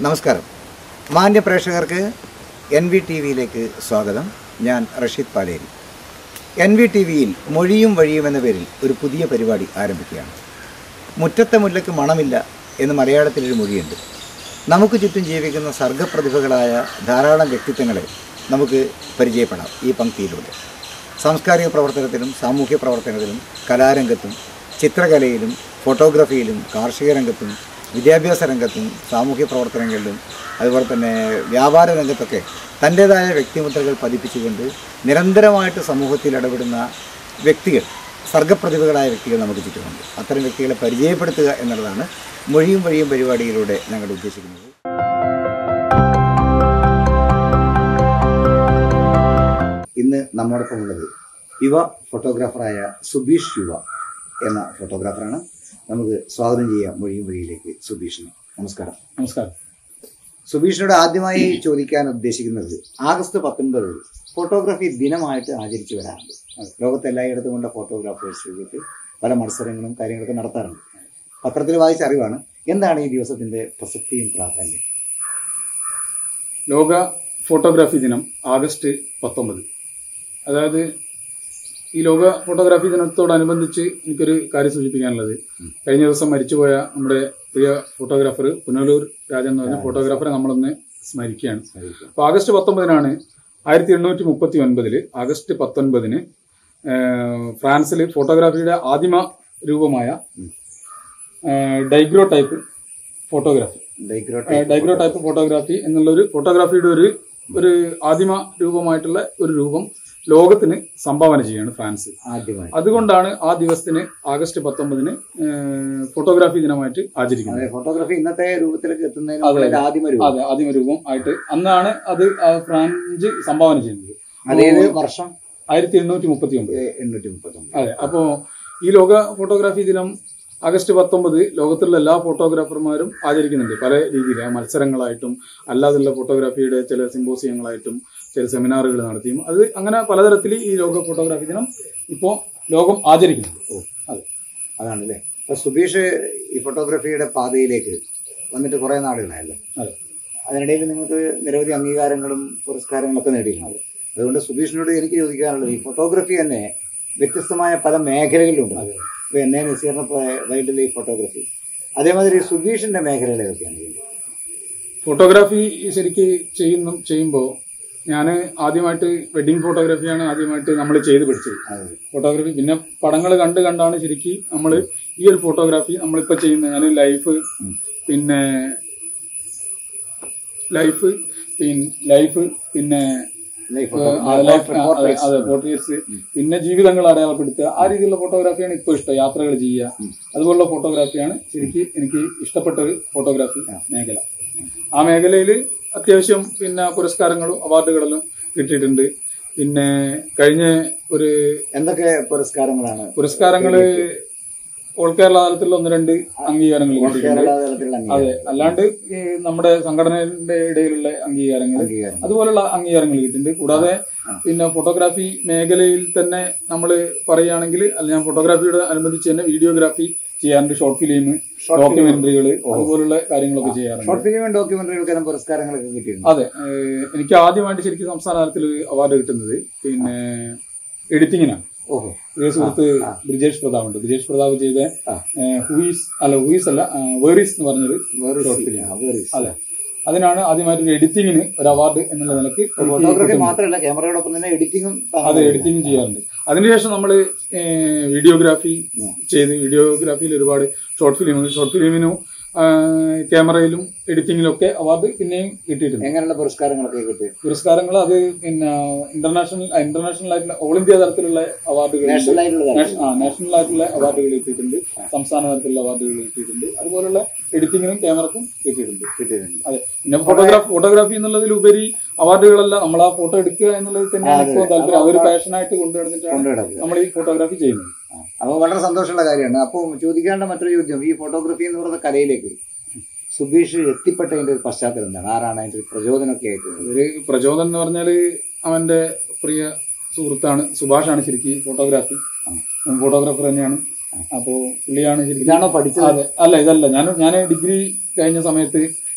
നമസ്കാരം മാന്യ പ്രേക്ഷകർക്ക് എൻ വി ടി വിയിലേക്ക് സ്വാഗതം ഞാൻ Rasheed Paleri N V T വിയിൽ മൊഴിയും വഴിയും എന്ന പേരിൽ ഒരു പുതിയ പരിപാടി ആരംഭിക്കുകയാണ് മുറ്റത്തെ മുല്ലയ്ക്ക് മണമില്ല എന്ന് മലയാളത്തിലൊരു മൊഴിയുണ്ട് നമുക്ക് ചുറ്റും ജീവിക്കുന്ന സർഗപ്രതിഭകളായ ധാരാളം വ്യക്തിത്വങ്ങളെ നമുക്ക് പരിചയപ്പെടാം ഈ പങ്ക്തിയിലൂടെ സാംസ്കാരിക പ്രവർത്തനത്തിലും സാമൂഹ്യ പ്രവർത്തനത്തിലും കലാരംഗത്തും ചിത്രകലയിലും ഫോട്ടോഗ്രാഫിയിലും കാർഷിക രംഗത്തും വിദ്യാഭ്യാസ രംഗത്തും സാമൂഹ്യ പ്രവർത്തനങ്ങളിലും അതുപോലെ തന്നെ വ്യാപാര രംഗത്തൊക്കെ തൻ്റേതായ വ്യക്തിമുദ്രകൾ പതിപ്പിച്ചുകൊണ്ട് നിരന്തരമായിട്ട് സമൂഹത്തിൽ ഇടപെടുന്ന വ്യക്തികൾ സർഗപ്രതിഭകളായ വ്യക്തികൾ നമുക്ക് ചുറ്റുമുണ്ട് അത്തരം വ്യക്തികളെ പരിചയപ്പെടുത്തുക എന്നുള്ളതാണ് മൊഴിയും വഴിയും പരിപാടിയിലൂടെ ഞങ്ങൾ ഉദ്ദേശിക്കുന്നത് ഇന്ന് നമ്മോടൊപ്പം ഉള്ളത് യുവ ഫോട്ടോഗ്രാഫറായ സുബീഷ് യുവ എന്ന ഫോട്ടോഗ്രാഫറാണ് നമുക്ക് സ്വാഗതം ചെയ്യാം മൊഴിയും വഴിയിലേക്ക് സുബീഷിനെ നമസ്കാരം നമസ്കാരം സുബീഷിനോട് ആദ്യമായി ചോദിക്കാൻ ഉദ്ദേശിക്കുന്നത് ആഗസ്റ്റ് പത്തൊൻപത് ഫോട്ടോഗ്രാഫി ദിനമായിട്ട് ആചരിച്ചു വരാറുണ്ട് ലോകത്ത് എല്ലായിടത്തും കൊണ്ട ഫോട്ടോഗ്രാഫേഴ്സ് ചെയ്തിട്ട് പല മത്സരങ്ങളും കാര്യങ്ങളൊക്കെ നടത്താറുണ്ട് പത്രത്തിൽ വായിച്ച അറിവാണ് എന്താണ് ഈ ദിവസത്തിന്റെ പ്രസക്തിയും പ്രാധാന്യം ലോക ഫോട്ടോഗ്രാഫി ദിനം ആഗസ്റ്റ് പത്തൊമ്പത് അതായത് ഈ ലോക ഫോട്ടോഗ്രാഫി ദിനത്തോടനുബന്ധിച്ച് എനിക്കൊരു കാര്യം സൂചിപ്പിക്കാനുള്ളത് കഴിഞ്ഞ ദിവസം മരിച്ചുപോയ നമ്മുടെ പ്രിയ ഫോട്ടോഗ്രാഫർ പുനലൂർ രാജൻ എന്ന് പറഞ്ഞ ഫോട്ടോഗ്രാഫറെ നമ്മളൊന്ന് സ്മരിക്കുകയാണ് അപ്പോൾ ആഗസ്റ്റ് പത്തൊമ്പതിനാണ് ആയിരത്തി എണ്ണൂറ്റി മുപ്പത്തി ഒൻപതില് ആഗസ്റ്റ് പത്തൊൻപതിന് ഫ്രാൻസിൽ ഫോട്ടോഗ്രാഫിയുടെ ആദിമ രൂപമായ ഡൈഗ്രോ ടൈപ്പ് ഫോട്ടോഗ്രാഫി ഡൈഗ്രോട്ടെ ഡൈഗ്രോ ടൈപ്പ് ഫോട്ടോഗ്രാഫി എന്നുള്ള ഒരു ഫോട്ടോഗ്രാഫിയുടെ ഒരു ഒരു ആദിമ രൂപമായിട്ടുള്ള ഒരു രൂപം ലോകത്തിന് സംഭാവന ചെയ്യാണ് ഫ്രാൻസ് ആദ്യമായി അതുകൊണ്ടാണ് ആ ദിവസത്തിന് ആഗസ്റ്റ് പത്തൊമ്പതിന് ഏഹ്, ഫോട്ടോഗ്രാഫി ദിനമായിട്ട് ആചരിക്കുന്നത് അതെ ഫോട്ടോഗ്രാഫി ഇന്നത്തെ രൂപത്തിലേക്ക് എത്തുന്നതിന് മുമ്പ് ഒരു ആദ്യമ രൂപം അതെ ആദിമ രൂപം ആയിട്ട് അന്നാണ് അത് ആ ഫ്രാൻസ് സംഭാവന ചെയ്യുന്നത് അതേത് വർഷം ആയിരത്തി എണ്ണൂറ്റി മുപ്പത്തി ഒമ്പത് എണ്ണൂറ്റി മുപ്പത്തി ഒമ്പത് അതെ അപ്പോ ഈ ലോക ഫോട്ടോഗ്രാഫി ദിനം ആഗസ്റ്റ് പത്തൊമ്പത് ലോകത്തുള്ള എല്ലാ ഫോട്ടോഗ്രാഫർമാരും ആചരിക്കുന്നുണ്ട് പല രീതിയിൽ ആ മത്സരങ്ങളായിട്ടും അല്ലാതുള്ള ഫോട്ടോഗ്രാഫിയുടെ ചില സിമ്പോസിയങ്ങളായിട്ടും ചില സെമിനാറുകൾ നടത്തിയും അത് അങ്ങനെ പലതരത്തിൽ ഈ ലോക ഫോട്ടോഗ്രാഫി ദിനം ഇപ്പോ ലോകം ആചരിക്കുന്നുണ്ട് അതെ അതാണല്ലേ അപ്പൊ സുബീഷ് ഈ ഫോട്ടോഗ്രാഫിയുടെ പാതയിലേക്ക് വന്നിട്ട് കുറെ നാളുകളായല്ലോ അതെ അതിനിടയിൽ നിങ്ങൾക്ക് നിരവധി അംഗീകാരങ്ങളും പുരസ്കാരങ്ങളൊക്കെ നേടിയിട്ടുണ്ട് അതുകൊണ്ട് സുബീഷിനോട് എനിക്ക് ചോദിക്കാനുള്ളത് ഈ ഫോട്ടോഗ്രാഫി തന്നെ വ്യത്യസ്തമായ പല മേഖലകളിലുണ്ട് ഇപ്പൊ എന്നെ നസീറിനെ വൈൽഡ് ലൈഫ് ഫോട്ടോഗ്രാഫി അതേമാതിരി സുബീഷിന്റെ മേഖലകൾ ഏതൊക്കെയാണ് ഫോട്ടോഗ്രാഫി ശരിക്ക് ചെയ്യുന്നു ചെയ്യുമ്പോൾ ഞാൻ ആദ്യമായിട്ട് വെഡിങ് ഫോട്ടോഗ്രാഫിയാണ് ആദ്യമായിട്ട് നമ്മൾ ചെയ്ത് പഠിച്ചത് അതെ. ഫോട്ടോഗ്രാഫി പിന്നെ പടങ്ങൾ കണ്ട് കണ്ടാണ് ശരിക്ക് നമ്മൾ ഈ ഒരു ഫോട്ടോഗ്രാഫി നമ്മളിപ്പോൾ ചെയ്യുന്നത് ഞാൻ ലൈഫ് പിന്നെ ലൈഫ് പിന്നെ ലൈഫ് പിന്നെ ലൈഫ് ആ, ലൈഫ് ആ, അതെ, അതെ പോർട്രേറ്റ്സ് പിന്നെ ജീവിതങ്ങൾ അടയാളപ്പെടുത്തുക ആ രീതിയിലുള്ള ഫോട്ടോഗ്രാഫിയാണ് ഇപ്പോൾ ഇഷ്ടം യാത്രകൾ ചെയ്യുക അതുപോലുള്ള ഫോട്ടോഗ്രാഫിയാണ് ശരിക്ക് എനിക്ക് ഇഷ്ടപ്പെട്ട ഒരു ഫോട്ടോഗ്രാഫി മേഖല ആ മേഖലയിൽ അത്യാവശ്യം പിന്നെ പുരസ്കാരങ്ങളും അവാർഡുകളെല്ലാം കിട്ടിയിട്ടുണ്ട് പിന്നെ കഴിഞ്ഞ ഒരു എന്തൊക്കെ പുരസ്കാരങ്ങളാണ് പുരസ്കാരങ്ങള് ഓൾ കേരള തലത്തിലുള്ള ഒന്ന് രണ്ട് അംഗീകാരങ്ങൾ കിട്ടിയിട്ടുണ്ട് കേരള തലത്തിലുള്ള അംഗീകാരം അതെ അല്ലാണ്ട് ഈ നമ്മുടെ സംഘടനയുടെ ഇടയിലുള്ള അംഗീകാരങ്ങൾ അംഗീകാരം അതുപോലുള്ള അംഗീകാരങ്ങൾ കിട്ടിയിട്ടുണ്ട് കൂടാതെ പിന്നെ ഫോട്ടോഗ്രാഫി മേഖലയിൽ തന്നെ നമ്മൾ പറയുകയാണെങ്കിൽ അല്ല ഞാൻ ഫോട്ടോഗ്രാഫിയോട് അനുബന്ധിച്ച് തന്നെ വീഡിയോഗ്രാഫി ചെയ്യാറുണ്ട് ഷോർട്ട് ഫിലിം ഡോക്യുമെന്ററികൾ അതുപോലുള്ള കാര്യങ്ങളൊക്കെ ചെയ്യാറുണ്ട് ഷോർട്ട് ഫിലിമും ഡോക്യുമെന്ററികൾക്കെല്ലാം പുരസ്കാരങ്ങളൊക്കെ കിട്ടിയിട്ടുണ്ട് അതെ ഏഹ് എനിക്ക് ആദ്യമായിട്ട് ശരിക്കും സംസ്ഥാന തലത്തിൽ അവാർഡ് കിട്ടുന്നത് പിന്നെ എഡിറ്റിങ്ങിനാണ് ഓഹോ ഇതേ സുഹൃത്ത് ബ്രിജേഷ് പ്രതാപ് ഉണ്ട് ബ്രിജേഷ് പ്രതാപ് ചെയ്ത ആ. ഹൂയിസ് അല്ല ഹൂയിസ് അല്ല വേറീസ് എന്ന് പറഞ്ഞൊരു വേറെ ഷോർട്ട് ഫിലിം ആ, വേറെ അതെ അതിനാണ് ആദ്യമായിട്ട് ഒരു എഡിറ്റിങ്ങിന് ഒരു അവാർഡ് എന്നുള്ള നിലക്ക് എനിക്ക് ഫോട്ടോഗ്രാഫി കിട്ടുന്നത്. മാത്രമല്ല ക്യാമറയോടൊപ്പം തന്നെ എഡിറ്റിംഗും അതെ എഡിറ്റിംഗ് ചെയ്യാറുണ്ട് അതിനുശേഷം നമ്മൾ വീഡിയോഗ്രാഫി ചെയ്ത് വീഡിയോഗ്രാഫിയിൽ ഒരുപാട് ഷോർട്ട് ഫിലിം ഷോർട്ട് ഫിലിമിനും ക്യാമറയിലും എഡിറ്റിങ്ങിലും ഒക്കെ അവാർഡ് പിന്നെയും കിട്ടിയിട്ടുണ്ട് എങ്ങനെയുള്ള പുരസ്കാരങ്ങളൊക്കെ കിട്ടി പുരസ്കാരങ്ങൾ അത് പിന്നെ ഇന്റർനാഷണൽ ഇന്റർനാഷണൽ ആയിട്ടുള്ള ഓൾ ഇന്ത്യ തലത്തിലുള്ള അവാർഡുകൾ നാഷണൽ ആയിട്ടുള്ള നാഷണൽ ആയിട്ടുള്ള അവാർഡുകൾ കിട്ടിയിട്ടുണ്ട് സംസ്ഥാന തലത്തിലുള്ള അവാർഡുകൾ കിട്ടിയിട്ടുണ്ട് അതുപോലുള്ള എഡിറ്റിങ്ങിനും ക്യാമറക്കും കിട്ടിയിട്ടുണ്ട് കിട്ടിയിട്ടുണ്ട് അതെ പിന്നെ ഫോട്ടോഗ്രാഫി ഫോട്ടോഗ്രാഫി എന്നുള്ളതിലുപരി അവാർഡുകളല്ല നമ്മൾ ആ ഫോട്ടോ എടുക്കുക എന്നുള്ളത് തന്നെയാണ് ഇപ്പോൾ താല്പര്യം അതൊരു പാഷനായിട്ട് കൊണ്ടുവന്നിട്ടാണ് കൊണ്ടുനടക്കുക നമ്മൾ ഈ ഫോട്ടോഗ്രാഫി ചെയ്യുന്നത് അപ്പോൾ വളരെ സന്തോഷമുള്ള കാര്യമാണ് അപ്പോൾ ചോദിക്കേണ്ട മറ്റൊരു ചോദ്യം ഈ ഫോട്ടോഗ്രാഫി എന്ന് പറയുന്ന കലയിലേക്ക് സുബീഷ് എത്തിപ്പെട്ടതിന്റെ ഒരു പശ്ചാത്തലം എന്താണ് ആരാണ് അതിന്റെ ഒരു പ്രചോദനമൊക്കെ ആയിട്ട് ഒരു പ്രചോദനം എന്ന് പറഞ്ഞാല് അവന്റെ പ്രിയ സുഹൃത്താണ് സുഭാഷാണ് ശരിക്കും ഫോട്ടോഗ്രാഫി ഫോട്ടോഗ്രാഫർ തന്നെയാണ് അപ്പോ പുള്ളിയാണ് ശരിക്കും ഇതാണോ പഠിച്ചത് അതെ അല്ല ഇതല്ല ഞാൻ ഞാൻ ഡിഗ്രി കഴിഞ്ഞ സമയത്ത്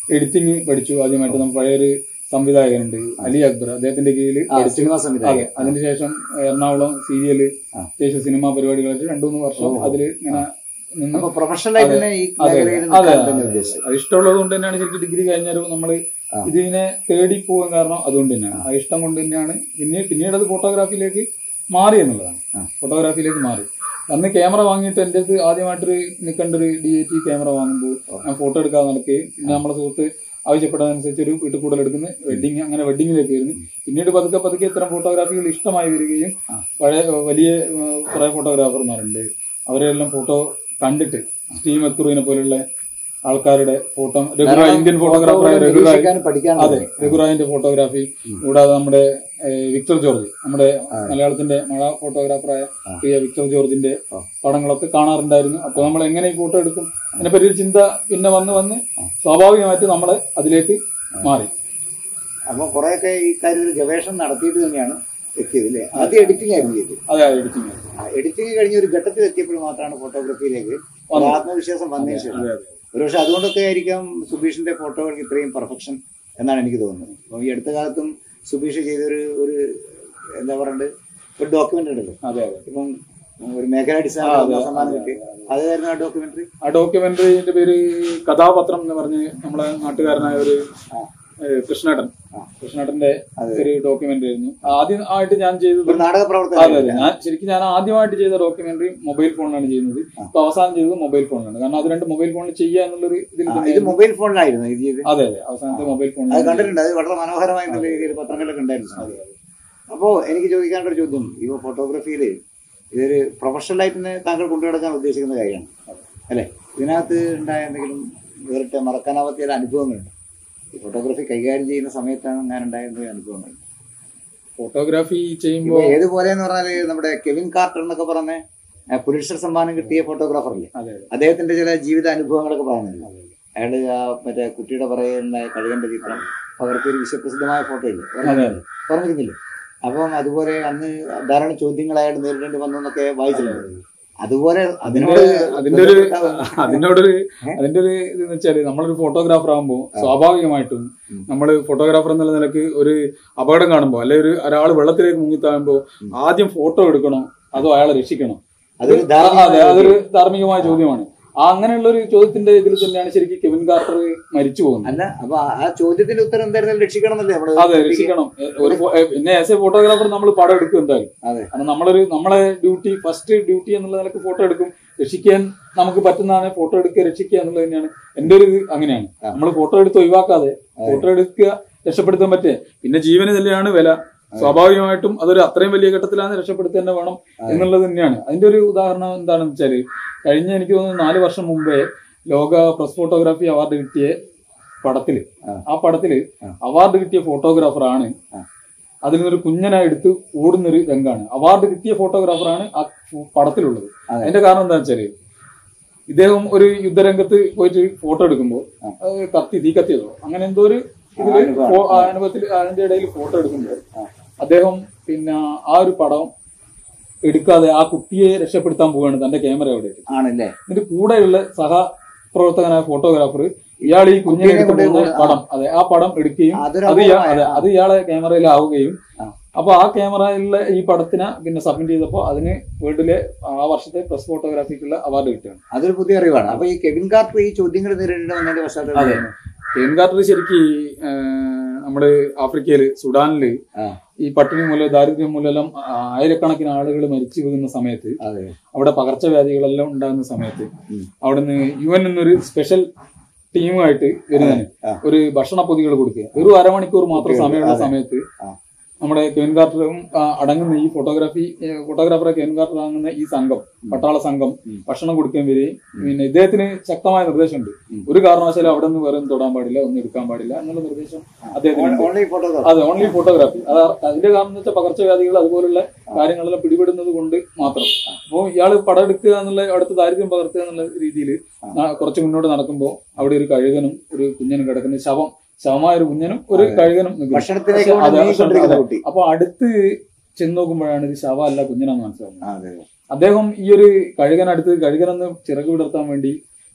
എഡിറ്റിംഗ് പഠിച്ചു ആദ്യമായിട്ട് നമ്മൾ പഴയൊരു സംവിധായകനുണ്ട് അലി അക്ബർ അദ്ദേഹത്തിന്റെ കീഴിൽ ആ, പഠിച്ചു സിനിമാ അതെ സംവിധായകൻ അതിനുശേഷം എറണാകുളം സീരിയല് ആ. ശേഷം സിനിമാ പരിപാടികളായിട്ട് രണ്ടു മൂന്ന് വർഷം അതിൽ ഇങ്ങനെ നിന്ന് അപ്പൊ പ്രൊഫഷണലായിട്ട് തന്നെ ഈ അതെ, മേഖലയിൽ അതെ, നിൽക്കാൻ തന്നെ അതെ. ഉദ്ദേശിച്ചത് അത് ഇഷ്ടമുള്ളത് കൊണ്ട് തന്നെയാണ് ശരിക്കും ഡിഗ്രി കഴിഞ്ഞാലും നമ്മൾ ആ. ഇതിനെ തേടി പോകാൻ കാരണം അതുകൊണ്ട് തന്നെയാണ് ആ ഇഷ്ടം കൊണ്ട് തന്നെയാണ് പിന്നെ പിന്നീട് അത് ഫോട്ടോഗ്രാഫിയിലേക്ക് മാറി എന്നുള്ളതാണ് ആ. ഫോട്ടോഗ്രാഫിയിലേക്ക് മാറി അന്ന് ക്യാമറ വാങ്ങിയിട്ട് എൻ്റെ അടുത്ത് ആദ്യമായിട്ടൊരു നിൽക്കേണ്ട ഒരു ഡി എ ടി ക്യാമറ വാങ്ങുമ്പോൾ ഞാൻ ഫോട്ടോ എടുക്കാതെ നടക്കുകയും പിന്നെ നമ്മളെ സുഹൃത്ത് ആവശ്യപ്പെട്ടതനുസരിച്ച് ഒരു വീട്ടിൽ കൂടുതൽ എടുക്കുന്ന വെഡിങ് അങ്ങനെ വെഡിങ്ങിലേക്ക് വരുന്നു പിന്നീട് പതുക്കെ പതുക്കെ ഇത്തരം ഫോട്ടോഗ്രാഫികൾ ഇഷ്ടമായി വരികയും പഴയ വലിയ ഏഹ്, കുറെ ഫോട്ടോഗ്രാഫർമാരുണ്ട് അവരെല്ലാം ഫോട്ടോ കണ്ടിട്ട് സ്റ്റീം എക്കുറുവിനെ പോലുള്ള ആൾക്കാരുടെ ഫോട്ടോ രഘുറായ് ഇന്ത്യൻ ഫോട്ടോഗ്രാഫറായ രഘുറായ് നിരീക്ഷിക്കാനും പഠിക്കാനും അതെ രഘുറായിന്റെ ഫോട്ടോഗ്രാഫി കൂടാതെ നമ്മുടെ ഏഹ്, വിക്ടർ ജോർജ് നമ്മുടെ മലയാളത്തിന്റെ മഴ ഫോട്ടോഗ്രാഫറായ പ്രിയ വിക്ടർ ജോർജിന്റെ പടങ്ങളൊക്കെ കാണാറുണ്ടായിരുന്നു അപ്പൊ നമ്മൾ എങ്ങനെ ഈ ഫോട്ടോ എടുക്കും അതിനെപ്പറ്റി ഒരു ചിന്ത പിന്നെ വന്ന് വന്ന് സ്വാഭാവികമായിട്ട് നമ്മൾ അതിലേക്ക് മാറി അപ്പൊ കുറെയൊക്കെ ഈ കാര്യത്തിൽ ഗവേഷണം നടത്തിയിട്ട് തന്നെയാണ് എത്തിയത് അല്ലേ ആദ്യം എഡിറ്റിംഗ് ആയിരുന്നു ചെയ്തത് അതെ എഡിറ്റിംഗ് എഡിറ്റിംഗ് കഴിഞ്ഞ ഒരു ഘട്ടത്തിൽ എത്തിയപ്പോൾ മാത്രമാണ് ഫോട്ടോഗ്രാഫിയിലേക്ക് ഒരു ആത്മവിശ്വാസം വന്നതിന് ശേഷം അതെ അതെ ഒരുപക്ഷെ അതുകൊണ്ടൊക്കെ ആയിരിക്കാം സുബീഷിന്റെ ഫോട്ടോകൾക്ക് ഇത്രയും പെർഫെക്ഷൻ എന്നാണ് എനിക്ക് തോന്നുന്നത് അപ്പം ഈ അടുത്ത കാലത്തും സുബീഷ് ചെയ്തൊരു ഒരു എന്താ പറയണ്ടത് ഒരു ഡോക്യുമെന്ററി ഉണ്ടല്ലോ അതെ അതെ ഇപ്പം ഒരു മേഖലാ ഡിസൈൻ സമ്മാനം കിട്ടി അതായിരുന്നു ആ ഡോക്യുമെന്ററി ആ ഡോക്യുമെന്ററിന്റെ പേര് കഥാപത്രം എന്ന് പറഞ്ഞ് നമ്മളെ നാട്ടുകാരനായ ഒരു ഏഹ്, കൃഷ്ണേട്ടൻ കൃഷ്ണേട്ടന്റെ ഒരു ഡോക്യുമെന്ററി ആയിരുന്നു ആദ്യം ആയിട്ട് ഞാൻ ചെയ്തത് ഒരു നാടക അതെ പ്രവർത്തകൻ അതെ ഞാൻ ശരിക്കും ഞാൻ ആദ്യമായിട്ട് ചെയ്ത ഡോക്യുമെന്ററി മൊബൈൽ ഫോണിലാണ് ചെയ്യുന്നത് ഇപ്പൊ അവസാനം ചെയ്തത് മൊബൈൽ ഫോണിലാണ് കാരണം അത് രണ്ട് മൊബൈൽ ഫോണിൽ ചെയ്യുക എന്നുള്ളൊരു ഇതിൽ ഇത് തന്നെയായിരുന്നു മൊബൈൽ ഫോണിലായിരുന്നു ഇത് ചെയ്ത് അതെ അതെ അവസാനത്തെ മൊബൈൽ അത് ഫോണിൽ കണ്ടിട്ടുണ്ട് അത് വളരെ മനോഹരമായ നല്ല രീതിയിൽ പത്രങ്ങളിലൊക്കെ ഉണ്ടായിരുന്നു അപ്പോ എനിക്ക് ചോദിക്കാനുള്ള ഒരു ചോദ്യം ഇപ്പൊ ഫോട്ടോഗ്രാഫിയിൽ ഇതൊരു പ്രൊഫഷണലായിട്ട് തന്നെ താങ്കൾ കൊണ്ടുനടക്കാൻ ഉദ്ദേശിക്കുന്ന കാര്യമാണ് അല്ലെ ഇതിനകത്ത് ഉണ്ടായ എന്തെങ്കിലും വേറിട്ട് മറക്കാനാവാത്ത ചില അനുഭവങ്ങളുണ്ട് ഈ ഫോട്ടോഗ്രാഫി കൈകാര്യം ചെയ്യുന്ന സമയത്താണ് ഞാൻ ഉണ്ടായ എന്തെങ്കിലും അനുഭവങ്ങൾ ഫോട്ടോഗ്രാഫി ഇപ്പൊ ചെയ്യുമ്പോൾ ഏതുപോലെ എന്ന് പറഞ്ഞാല് നമ്മുടെ കെവിൻ കാർട്ടർ എന്നൊക്കെ പറഞ്ഞ പുലിറ്റ്സർ സമ്മാനം കിട്ടിയ ഫോട്ടോഗ്രാഫർ അല്ലേ അതെ അതെ അദ്ദേഹത്തിന്റെ ചില ജീവിത അനുഭവങ്ങളൊക്കെ പറഞ്ഞില്ല അയാള് ആ മറ്റേ കുട്ടിയുടെ പറയുന്ന കഴുകന്റെ ചിത്രം പകർത്തിയ ഒരു വിശ്വപ്രസിദ്ധമായ ഫോട്ടോ ഇല്ലേ അതെ അതെ പറഞ്ഞിരുന്നില്ലേ അപ്പം അതുപോലെ അന്ന് ധാരാളം ചോദ്യങ്ങൾ അയാൾ നേരിടേണ്ടി വന്നു എന്നൊക്കെ വായിച്ചിട്ടുണ്ട് അതുപോലെ അതിനോട് അതിന്റെ ഒരു അതിനോടൊരു അതിന്റെ ഒരു ഇതെന്ന് വെച്ചാല് നമ്മളൊരു ഫോട്ടോഗ്രാഫർ ആകുമ്പോൾ സ്വാഭാവികമായിട്ടും നമ്മൾ ഫോട്ടോഗ്രാഫർ എന്നുള്ള നിലക്ക് ഒരു അപകടം കാണുമ്പോൾ അല്ലെങ്കിൽ ഒരു ഒരാൾ വെള്ളത്തിലേക്ക് മുങ്ങിത്താകുമ്പോൾ ആദ്യം ഫോട്ടോ എടുക്കണോ അതോ അയാളെ രക്ഷിക്കണോ അതൊരു ആ, അതെ ധാർമ്മികമായ അതൊരു ധാർമ്മികമായ ചോദ്യമാണ് ആ അങ്ങനെയുള്ള ഒരു ചോദ്യത്തിന്റെ ഇതിൽ തന്നെയാണ് ശരിക്കും കെവിൻ കാർട്ടർ മരിച്ചു പോകുന്നത് അല്ല അപ്പൊ ആ ചോദ്യത്തിന്റെ ഉത്തരം എന്തായിരുന്നാലും രക്ഷിക്കണം എന്നല്ലേ നമ്മള് അതെ രക്ഷിക്കണം എ- ഒരു ഫോ- എ- പിന്നെ ആസ് എ ഫോട്ടോഗ്രാഫർ നമ്മൾ പടം എടുക്കും എന്തായാലും അതെ കാരണം നമ്മളൊരു നമ്മളെ ഡ്യൂട്ടി ഫസ്റ്റ് ഡ്യൂട്ടി എന്നുള്ള നിലക്ക് ഫോട്ടോ എടുക്കും രക്ഷിക്കാൻ നമുക്ക് പറ്റുന്നതാണ് ഫോട്ടോ എടുക്കുക രക്ഷിക്കുക എന്നുള്ളത് തന്നെയാണ് എന്റെ ഒരു ഇത് അങ്ങനെയാണ് നമ്മൾ ഫോട്ടോ എടുത്ത് ഒഴിവാക്കാതെ ഫോട്ടോ എടുക്കുക രക്ഷപ്പെടുത്താൻ പറ്റുക പിന്നെ ജീവന് തന്നെയാണ് വില സ്വാഭാവികമായിട്ടും അതൊരു അത്രയും വലിയ ഘട്ടത്തിലാണ് രക്ഷപ്പെടുത്തുക തന്നെ വേണം എന്നുള്ളത് തന്നെയാണ് അതിന്റെ ഒരു ഉദാഹരണം എന്താണെന്ന് വെച്ചാല് കഴിഞ്ഞ എനിക്ക് തോന്നുന്നു നാല് വർഷം മുമ്പേ ലോക പ്രസ് ഫോട്ടോഗ്രാഫി അവാർഡ് കിട്ടിയ പടത്തില് ആ. ആ പടത്തില് അവാർഡ് കിട്ടിയ ഫോട്ടോഗ്രാഫറാണ് ആ. അതിൽ നിന്നൊരു കുഞ്ഞനെ എടുത്ത് ഓടുന്നൊരു രംഗാണ് അവാർഡ് കിട്ടിയ ഫോട്ടോഗ്രാഫറാണ് ആ ഫോ- പടത്തിലുള്ളത് അതെ. അതിന്റെ കാരണം എന്താ വെച്ചാല് ഇദ്ദേഹം ഒരു യുദ്ധരംഗത്ത് പോയിട്ട് ഫോട്ടോ എടുക്കുമ്പോൾ അത് കത്തി തീ കത്തിയതോ അങ്ങനെ എന്തോ ഒരു ഇതില് ഫോ- ആ അനുഭവത്തിൽ അതിന്റെ ഇടയിൽ ഫോട്ടോ എടുക്കുമ്പോൾ അദ്ദേഹം പിന്നെ ആ ഒരു പടം എടുക്കാതെ ആ കുട്ടിയെ രക്ഷപ്പെടുത്താൻ പോവുകയാണ് തന്റെ ക്യാമറയോടെ ആണല്ലേ ഇതിന്റെ കൂടെയുള്ള സഹ പ്രവർത്തകനായ ഫോട്ടോഗ്രാഫർ ഇയാൾ ഈ കുഞ്ഞിനെ കുട്ടീനെ എടുത്ത് കൊണ്ട് പോകുന്ന പടം അതെ ആ പടം എടുക്കുകയും അതൊരു അത് ഇയാ- അപൂർവമായ- അതെ അത് ഇയാളെ ക്യാമറയിലാവുകയും ആ. അപ്പൊ ആ ക്യാമറയിലെ ഈ പടത്തിന് പിന്നെ സബ്മിറ്റ് ചെയ്തപ്പോൾ അതിന് വേൾഡിലെ ആ വർഷത്തെ പ്രസ് ഫോട്ടോഗ്രാഫിക്കുള്ള അവാർഡ് കിട്ടുകയാണ് അതൊരു പുതിയ അറിവാണ് അപ്പൊ ഈ കെവിൻ കാർട്ടർ ഈ ചോദ്യങ്ങൾ നേരിടേണ്ടി വന്നതിന്റെ പശ്ചാത്തലം കെയിൻ കാർട്ടർ ശരിക്കും ഈ, ആ, നമ്മുടെ ആഫ്രിക്കയില് സുഡാനില് ആ, ഈ പട്ടിണി മൂലം ദാരിദ്ര്യം മൂലം ആയിരക്കണക്കിന് ആളുകൾ മരിച്ചു വീഴുന്ന സമയത്ത് അതെ അവിടെ പകർച്ചവ്യാധികളെല്ലാം ഉണ്ടാകുന്ന സമയത്ത് ഉം. അവിടുന്ന് യു എൻ എന്നൊരു സ്പെഷ്യൽ ടീമുമായിട്ട് വരുന്നതിന് ആ. ഒരു ഭക്ഷണ പൊതികൾ കൊടുക്കുക ഒരു അരമണിക്കൂർ മാത്രം സമയമുള്ള സമയത്ത് ആ. നമ്മുടെ കെവിൻ കാർട്ടറും ആ, അടങ്ങുന്ന ഈ ഫോട്ടോഗ്രാഫി ഫോട്ടോഗ്രാഫറെ കെവിൻ കാർട്ടർ അടങ്ങുന്ന ഈ സംഘം പട്ടാള സംഘം ഭക്ഷണം കൊടുക്കാൻ വരികയും പിന്നെ ഇദ്ദേഹത്തിന് ശക്തമായ നിർദ്ദേശമുണ്ട് ഒരു കാരണവശാലും അവിടെ നിന്ന് വേറെ ഒന്നും തൊടാൻ പാടില്ല ഒന്നും എടുക്കാൻ പാടില്ല എന്നുള്ള നിർദ്ദേശം അദ്ദേഹത്തിന് ഓൺലൈൻ ഫോട്ടോഗ്രാഫർ അതെ ഓൺലി ഫോട്ടോഗ്രാഫി അത് അതിന്റെ കാരണം എന്ന് വെച്ചാൽ പകർച്ചവ്യാധികൾ അതുപോലുള്ള കാര്യങ്ങളെല്ലാം പിടിപെടുന്നത് കൊണ്ട് മാത്രം അപ്പോൾ ഇയാള് പടം എടുക്കുക എന്നുള്ള അവിടുത്തെ ദാരിദ്ര്യം പകർത്തുക എന്നുള്ള രീതിയിൽ കുറച്ച് മുന്നോട്ട് നടക്കുമ്പോൾ അവിടെ ഒരു കഴുകനും ഒരു കുഞ്ഞനും കിടക്കുന്ന ശവം ശവമായ ഒരു കുഞ്ഞനും ഒരു കഴുകനും നിൽക്കുന്നു. ഭക്ഷണത്തിലേക്ക് പക്ഷേ കൊണ്ട് അതെ, നീങ്ങിക്കൊണ്ടിരിക്കുന്ന അതെ. കുട്ടി അപ്പൊ അടുത്ത് ചെന്ന് നോക്കുമ്പോഴാണ് ഇത് ശവമല്ല കുഞ്ഞനാന്ന് മനസ്സിലാവുന്നത് ആ, അതെ അദ്ദേഹം ഈ ഒരു കഴുകനടുത്ത് കഴുകനെന്ന് ചിറക് വിടർത്താൻ വേണ്ടി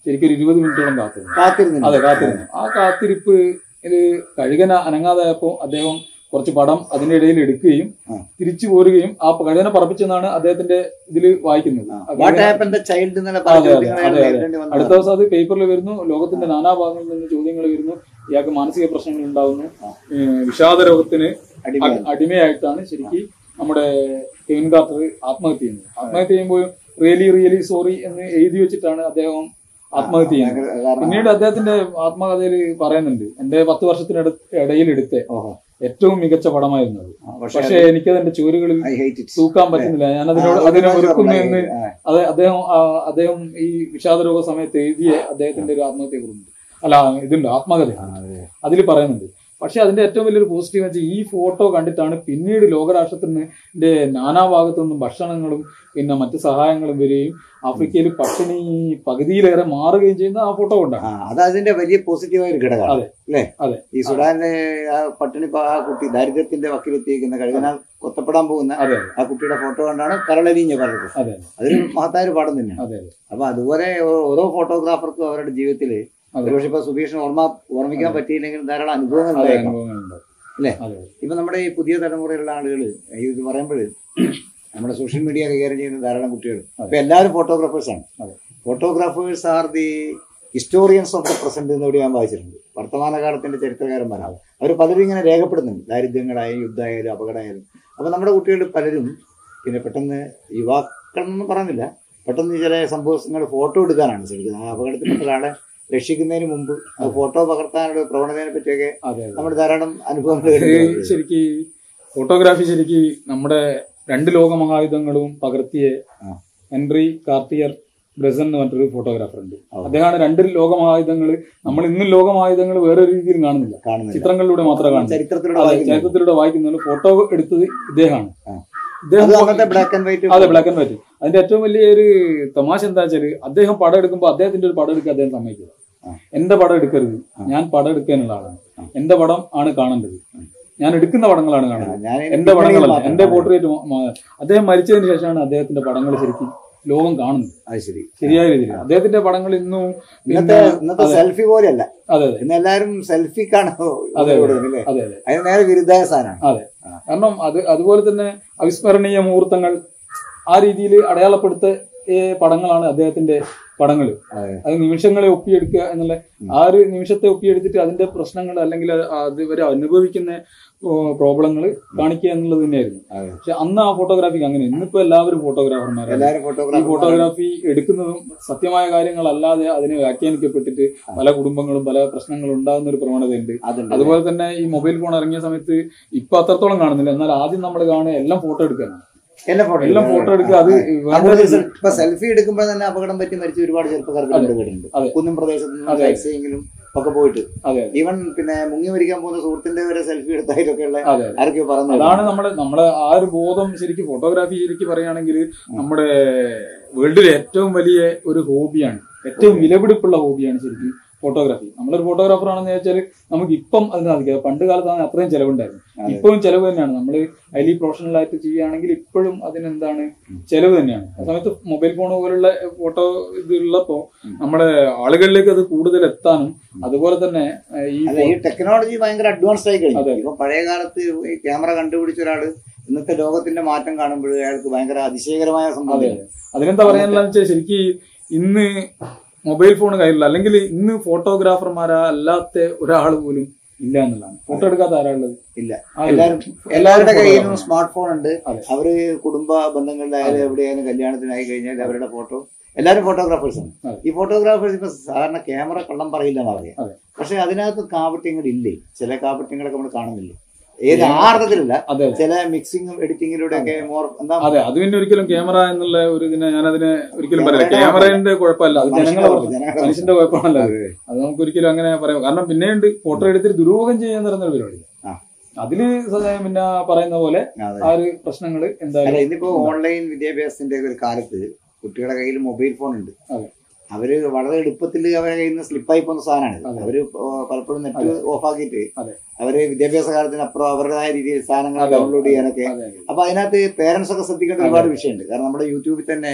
ശരിക്കും ഒരു ഇരുപത് മിനിറ്റോളം കാത്തിരുന്നു കാത്തിരുന്നില്ല അതെ കാത്തിരുന്നു ആ കാത്തിരിപ്പ് ഇത് കഴുകന അനങ്ങാതായപ്പോ അദ്ദേഹം കുറച്ച് പടം അതിന്റെ ഇടയിൽ എടുക്കുകയും ആ. തിരിച്ചു പോരുകയും ആ കഴുകന പറപ്പിച്ചെന്നാണ് അദ്ദേഹത്തിന്റെ ഇതിൽ വായിക്കുന്നത് ആ വാട്ട് കഴുകന- ഹാപ്പൻ ദ ചൈൽഡ് എന്നുള്ള അതെ, അതെ, ചോദ്യങ്ങൾ അയാൾ അതെ, അതെ. നേരിടേണ്ടി വന്നതാണ്. അടുത്ത ദിവസം അത് പേപ്പറിൽ വരുന്നു ലോകത്തിന്റെ നാനാഭാഗങ്ങളിൽ നിന്ന് ചോദ്യങ്ങൾ വരുന്നു ഇയാൾക്ക് മാനസിക പ്രശ്നങ്ങൾ ഉണ്ടാവുന്നു ഏഹ് വിഷാദ രോഗത്തിന് അടിമയായി. അ- അടിമയായിട്ടാണ് ശരിക്കും നമ്മുടെ കെവിൻ കാർട്ടർ ആത്മഹത്യ ചെയ്യുന്നത് ആത്മഹത്യ ചെയ്യുമ്പോൾ റിയലി റിയലി സോറി എന്ന് എഴുതി വെച്ചിട്ടാണ് അദ്ദേഹം ആത്മഹത്യ ചെയ്യുന്നത് കാരണം പിന്നീട് അദ്ദേഹത്തിന്റെ ആത്മകഥയിൽ പറയുന്നുണ്ട് എന്റെ പത്ത് വർഷത്തിനിട ഇടയിൽ എടുത്ത ഓഹോ ഏറ്റവും മികച്ച പടമായിരുന്നു അത് ആ, പക്ഷേ പക്ഷെ എനിക്കത് എന്റെ ചുവരുകളിൽ ഐ ഹേറ്റ് ഇറ്റ് തൂക്കാൻ പറ്റുന്നില്ല ഞാൻ അതിനോട് അതിനെ വെറുക്കുന്നു എന്ന് അത് അദ്ദേഹം ആ, അദ്ദേഹം ഈ വിഷാദരോഗ സമയത്ത് എഴുതിയ അദ്ദേഹത്തിന്റെ ഒരു ആത്മഹത്യ കുറിച്ച് അല്ല ഇതുണ്ട് ആത്മകഥ അതിൽ പറയുന്നുണ്ട് പക്ഷെ അതിന്റെ ഏറ്റവും വലിയൊരു പോസിറ്റീവ് വെച്ചാൽ ഈ ഫോട്ടോ കണ്ടിട്ടാണ് പിന്നീട് ലോകരാഷ്ട്രത്തിന്റെ നാനാഭാഗത്തു നിന്നും ഭക്ഷണങ്ങളും പിന്നെ മറ്റു സഹായങ്ങളും വരികയും ആഫ്രിക്കയിൽ പട്ടിണി പകുതിയിലേറെ മാറുകയും ചെയ്യുന്ന ആ ഫോട്ടോ കൊണ്ടാണ് ആ അത് അതിന്റെ വലിയ പോസിറ്റീവായ ഒരു ഘടകമാണ് അതെ. അല്ലേ അതെ. ഈ സുഡാനിലെ ആ പട്ടിണി പ- ആ കുട്ടി ദാരിദ്ര്യത്തിന്റെ വക്കിലെത്തിയിരിക്കുന്ന കഴുകനാൽ കൊത്തപ്പെടാൻ പോകുന്ന അതെ ആ കുട്ടിയുടെ ഫോട്ടോ കണ്ടാണ് കരളരിഞ്ഞ് പറഞ്ഞത് അതെ അതൊരു മഹത്തായ ഒരു പാഠം തന്നെയാണ് അതെ അപ്പൊ അതുപോലെ ഓ- ഓരോ ഫോട്ടോഗ്രാഫർക്കും അവരുടെ ജീവിതത്തിൽ അതെ. ഒരുപക്ഷെ ഇപ്പൊ സുബീഷിന് ഓർമ്മ ഓർമ്മിക്കാൻ പറ്റിയില്ലെങ്കിൽ ധാരാളം അനുഭവങ്ങൾ അതെ ഉണ്ടായേക്കാം അനുഭവങ്ങളുണ്ട് അല്ലേ? അതെ ഇപ്പൊ നമ്മുടെ ഈ പുതിയ തലമുറയിലുള്ള ആളുകൾ ഇത് പറയുമ്പോൾ നമ്മുടെ സോഷ്യൽ മീഡിയ കൈകാര്യം ചെയ്യുന്ന ധാരാളം കുട്ടികൾ ഇപ്പൊ എല്ലാവരും ഫോട്ടോഗ്രാഫേഴ്സ് ആണ് അതെ. Photographers are the historians of the present എന്ന് കൂടി ഞാൻ വായിച്ചിട്ടുണ്ട് വർത്തമാനകാലത്തിന്റെ ചരിത്രകാരന്മാരാണ് അവർ പലരും ഇങ്ങനെ രേഖപ്പെടുന്നുണ്ട് ദാരിദ്ര്യങ്ങളായാലും യുദ്ധമായാലും അപകടമായാലും അപ്പൊ നമ്മുടെ കുട്ടികൾ പലരും പിന്നെ പെട്ടെന്ന് യുവാക്കളെന്നൊന്നും പറയുന്നില്ല പെട്ടെന്ന് ചില സംഭവങ്ങൾ ഫോട്ടോ എടുക്കാനാണ് ശ്രമിക്കുന്നത് ആ അപകടത്തിൽപ്പെട്ട ഒരാളെ രക്ഷിക്കുന്നതിന് മുമ്പ് ആ ഫോട്ടോ പകർത്താനുള്ള പ്രവണതയെ പറ്റിയൊക്കെ അതെ അതെ നമ്മൾ ധാരാളം അനുഭവങ്ങൾ ഇത് കേട്ടിട്ടുണ്ട്. ശരിക്ക് ഫോട്ടോഗ്രാഫി ശരിക്ക് നമ്മുടെ രണ്ട് ലോക മഹായുധങ്ങളും പകർത്തിയ ആ. ഹെൻറി കാർട്ടിയർ ബ്രസൻ എന്ന് പറഞ്ഞൊരു ഫോട്ടോഗ്രാഫർ ഉണ്ട് ഓ. അദ്ദേഹമാണ് രണ്ട് ലോക മഹായുധങ്ങൾ നമ്മൾ ഇന്നും ലോക മഹായുധങ്ങൾ വേറെ രീതിയിൽ കാണുന്നില്ല കാണുന്നില്ല ചിത്രങ്ങളിലൂടെ മാത്രമേ കാണുന്നു ചരിത്രത്തിലൂടെ അതെ, വായിക്കുന്നത് ചരിത്രത്തിലൂടെ വായിക്കുന്നത് ഫോട്ടോ എടുത്തത് ഇദ്ദേഹമാണ് ആ. ഇദ്ദേഹം അത് അന്നത്തെ ബ്ലാക്ക് ആൻഡ് വൈറ്റ് അതെ ബ്ലാക്ക് ആൻഡ് വൈറ്റ് അതിന്റെ ഏറ്റവും വലിയ ഒരു തമാശ എന്താ വെച്ചാല് അദ്ദേഹം പടം എടുക്കുമ്പോൾ അദ്ദേഹത്തിന്റെ ഒരു പടം എടുക്കാൻ അദ്ദേഹം സമ്മതിക്കില്ല ആ. എന്റെ പടം എടുക്കരുത് ഞാൻ പടം എടുക്കാനുള്ള ആളാണ് എന്റെ പടം ആണ് കാണേണ്ടത് ഞാൻ എടുക്കുന്ന പടങ്ങളാണ് കാണേണ്ടത് ഞാൻ എന്റെ പടങ്ങളല്ല എന്റെ പോർട്രേറ്റ് അദ്ദേഹം മരിച്ചതിന് ശേഷമാണ് അദ്ദേഹത്തിന്റെ പടങ്ങൾ ശരിക്കും ലോകം കാണുന്നത് അത് ശരി ശരിയായ രീതിയിൽ അദ്ദേഹത്തിന്റെ പടങ്ങൾ ഇന്നും ഇന്നത്തെ പിന്നെ ഇന്നത്തെ സെൽഫി പോലെയല്ല അതെ അതെ ഇന്ന് എല്ലാവരും സെൽഫിക്കാണ് അതെ. കൊടുക്കുന്നത് അല്ലേ അതെ അതെ അതിന് നേരെ വിരുദ്ധായ സാധനമാണ് അതെ കാരണം അത് അതുപോലെ തന്നെ അവിസ്മരണീയ മുഹൂർത്തങ്ങൾ ആ രീതിയിൽ അടയാളപ്പെടുത്തിയ പടങ്ങളാണ് അദ്ദേഹത്തിന്റെ പടങ്ങൾ അതെ. അത് നിമിഷങ്ങളെ ഒപ്പിയെടുക്കുക എന്നുള്ള ആ ഒരു നിമിഷത്തെ ഒപ്പിയെടുത്തിട്ട് അതിന്റെ പ്രശ്നങ്ങൾ അല്ലെങ്കിൽ അത് ഇവർ അനുഭവിക്കുന്ന പ്രോബ്ലങ്ങൾ കാണിക്കുക എന്നുള്ളത് തന്നെയായിരുന്നു അതെ. പക്ഷെ അന്ന് ആ ഫോട്ടോഗ്രാഫിക്ക് അങ്ങനെ ഇന്നിപ്പോ എല്ലാവരും ഫോട്ടോഗ്രാഫർമാരാണ് എല്ലാരും ഈ ഫോട്ടോഗ്രാഫി ഫോട്ടോഗ്രാഫി എടുക്കുന്നതും സത്യമായ കാര്യങ്ങളല്ലാതെ അതിനെ വ്യാഖ്യാനിക്കപ്പെട്ടിട്ട് പല കുടുംബങ്ങളും പല പ്രശ്നങ്ങളും ഉണ്ടാകുന്ന ഒരു പ്രവണതയുണ്ട് അതുണ്ട് അതുപോലെ തന്നെ ഈ മൊബൈൽ ഫോൺ ഇറങ്ങിയ സമയത്ത് ഇപ്പൊ അത്രത്തോളം കാണുന്നില്ല എന്നാൽ ആദ്യം നമ്മൾ കാണുക എല്ലാം ഫോട്ടോ എടുക്കാനാണ് എല്ലാം ഫോട്ടോ എല്ലാം ഫോട്ടോ എടുക്കുക അത് അതുപോലെ വേണ്ട സെൽ- ഇപ്പൊ സെൽഫി എടുക്കുമ്പോൾ തന്നെ അപകടം പറ്റി മരിച്ച ഒരുപാട് ചെറുപ്പക്കാർക്ക് അതെ. കണ്ടുപോയിട്ടുണ്ട് അതെ. കുന്നും പ്രദേശത്ത് നിന്ന് അതെ. സൈക്ലിങ്ങിലും ഒക്കെ പോയിട്ട് അതെ ഈവൻ പിന്നെ മുങ്ങി മരിക്കാൻ പോകുന്ന സുഹൃത്തിന്റെ വരെ സെൽഫി എടുത്തായിട്ടൊക്കെ ഉള്ള അതെ ആരൊക്കെയോ പറഞ്ഞു അതാണ് നമ്മുടെ നമ്മുടെ ആ ഒരു ബോധം ശരിക്കും ഫോട്ടോഗ്രാഫി ശരിക്കും പറയുകയാണെങ്കിൽ നമ്മുടെ വേൾഡിലെ ഏറ്റവും വലിയ ഒരു ഹോബിയാണ് ഏറ്റവും വിലപിടിപ്പുള്ള ഹോബിയാണ് ശരിക്കും ഫോട്ടോഗ്രാഫി നമ്മളൊരു ഫോട്ടോഗ്രാഫർ ആണെന്ന് വെച്ചാൽ നമുക്ക് ഇപ്പം അതിന് സാധിക്കുക പണ്ട് കാലത്താണ് അത്രയും ചെലവുണ്ടായിരുന്നു അതെ. ഇപ്പോഴും ചെലവ് തന്നെയാണ് നമ്മൾ ഹൈലി പ്രൊഫഷണൽ ആയിട്ട് ചെയ്യുകയാണെങ്കിൽ ഇപ്പോഴും അതിനെന്താണ് ചെലവ് തന്നെയാണ് ആ സമയത്ത് മൊബൈൽ ഫോൺ പോലുള്ള ഫോട്ടോ ഇതുള്ളപ്പോ നമ്മുടെ ആളുകളിലേക്ക് അത് കൂടുതൽ എത്താനും അതുപോലെ തന്നെ ഏഹ്, ഈ അല്ല ഈ ടെക്നോളജി ഭയങ്കര അഡ്വാൻസ്ഡ് ആയി കഴിഞ്ഞു അതെ. ഇപ്പൊ പഴയ കാലത്ത് ഈ ക്യാമറ കണ്ടുപിടിച്ച ഒരാള് ഇന്നത്തെ ലോകത്തിന്റെ മാറ്റം കാണുമ്പോൾ അയാൾക്ക് ഭയങ്കര അതിശയകരമായ സംഭവം അതെ അതിനെന്താ പറയാനുള്ള വെച്ചാൽ ശരിക്കും ഇന്ന് മൊബൈൽ ഫോൺ കയ്യിലുള്ള അല്ലെങ്കിൽ ഇന്ന് ഫോട്ടോഗ്രാഫർമാരാ അല്ലാത്ത ഒരാൾ പോലും ഇല്ല എന്നുള്ളതാണ് ഫോട്ടോ എടുക്കാത്ത ആരാളുള്ളത് ഇല്ല ആരും എല്ലാരും ഇല്ല. എല്ലാവരുടെ കയ്യിലും photographer. സ്മാർട്ട് ഫോൺ ഉണ്ട് അതെ. അവര് കുടുംബ ബന്ധങ്ങളിലായാലും എവിടെയായാലും കല്യാണത്തിനായി കഴിഞ്ഞാൽ അവരുടെ ഫോട്ടോ എല്ലാവരും ഫോട്ടോഗ്രാഫേഴ്സ് ആണ് അതെ. ഈ ഫോട്ടോഗ്രാഫേഴ്സ് ഇപ്പൊ സാധാരണ ക്യാമറ കള്ളം പറയില്ല എന്നാ പറയാ അതെ. പക്ഷെ അതിനകത്ത് കാപട്യങ്ങൾ ഇല്ലേ ചില കാപട്യങ്ങളൊക്കെ നമ്മൾ കാണുന്നില്ല ഏത് ആ അർത്ഥത്തിലല്ല അതെ ചില മിക്സിങ്ങും എഡിറ്റിങ്ങിലൂടെ ഒക്കെ മോർ എന്താ അതെ അത് പിന്നെ ഒരിക്കലും ക്യാമറ എന്നുള്ള ഒരു ഇതിനെ ഞാൻ അതിനെ ഒരിക്കലും പറയില്ല ക്യാമറയുടെ ക്യാമറയുടെ കുഴപ്പമല്ല അത് മനുഷ്യന്റെ ജനങ്ങളെ കുഴപ്പം, ജനങ്ങളുടെ മനുഷ്യന്റെ കുഴപ്പമാണല്ലോ അത് അത് നമുക്ക് ഒരിക്കലും അങ്ങനെ പറയാം കാരണം പിന്നെയുണ്ട് ഫോട്ടോ എടുത്തിട്ട് ദുരൂഹം ചെയ്യാൻ പറയുന്ന ഒരു പരിപാടി ആ. അതില് സ- പിന്നെ പറയുന്ന പോലെ അതെ. ആ ഒരു പ്രശ്നങ്ങൾ അല്ല എന്തായാലും ഇന്നിപ്പോ ഓൺലൈൻ വിദ്യാഭ്യാസത്തിന്റെ ഒരു കാലത്ത് കുട്ടികളുടെ കയ്യിൽ മൊബൈൽ ഫോൺ ഉണ്ട് അതെ. അവര് വളരെ എളുപ്പത്തിൽ അവരുടെ കയ്യിൽ നിന്ന് സ്ലിപ്പായി പോകുന്ന സാധനമാണ് അതെ. അവര് പ- പലപ്പോഴും നെറ്റ് ഓഫ് ആക്കിയിട്ട് അതെ. അവര് വിദ്യാഭ്യാസ കാലത്തിനപ്പുറം അവരുടേതായ രീതിയിൽ സാധനങ്ങൾ അതെ. ഡൗൺലോഡ് ചെയ്യാനൊക്കെ അതെ, അതെ. അപ്പൊ അതിനകത്ത് പേരൻസ് ഒക്കെ ശ്രദ്ധിക്കേണ്ട ഒരുപാട് വിഷയമുണ്ട് കാരണം നമ്മുടെ യൂട്യൂബിൽ തന്നെ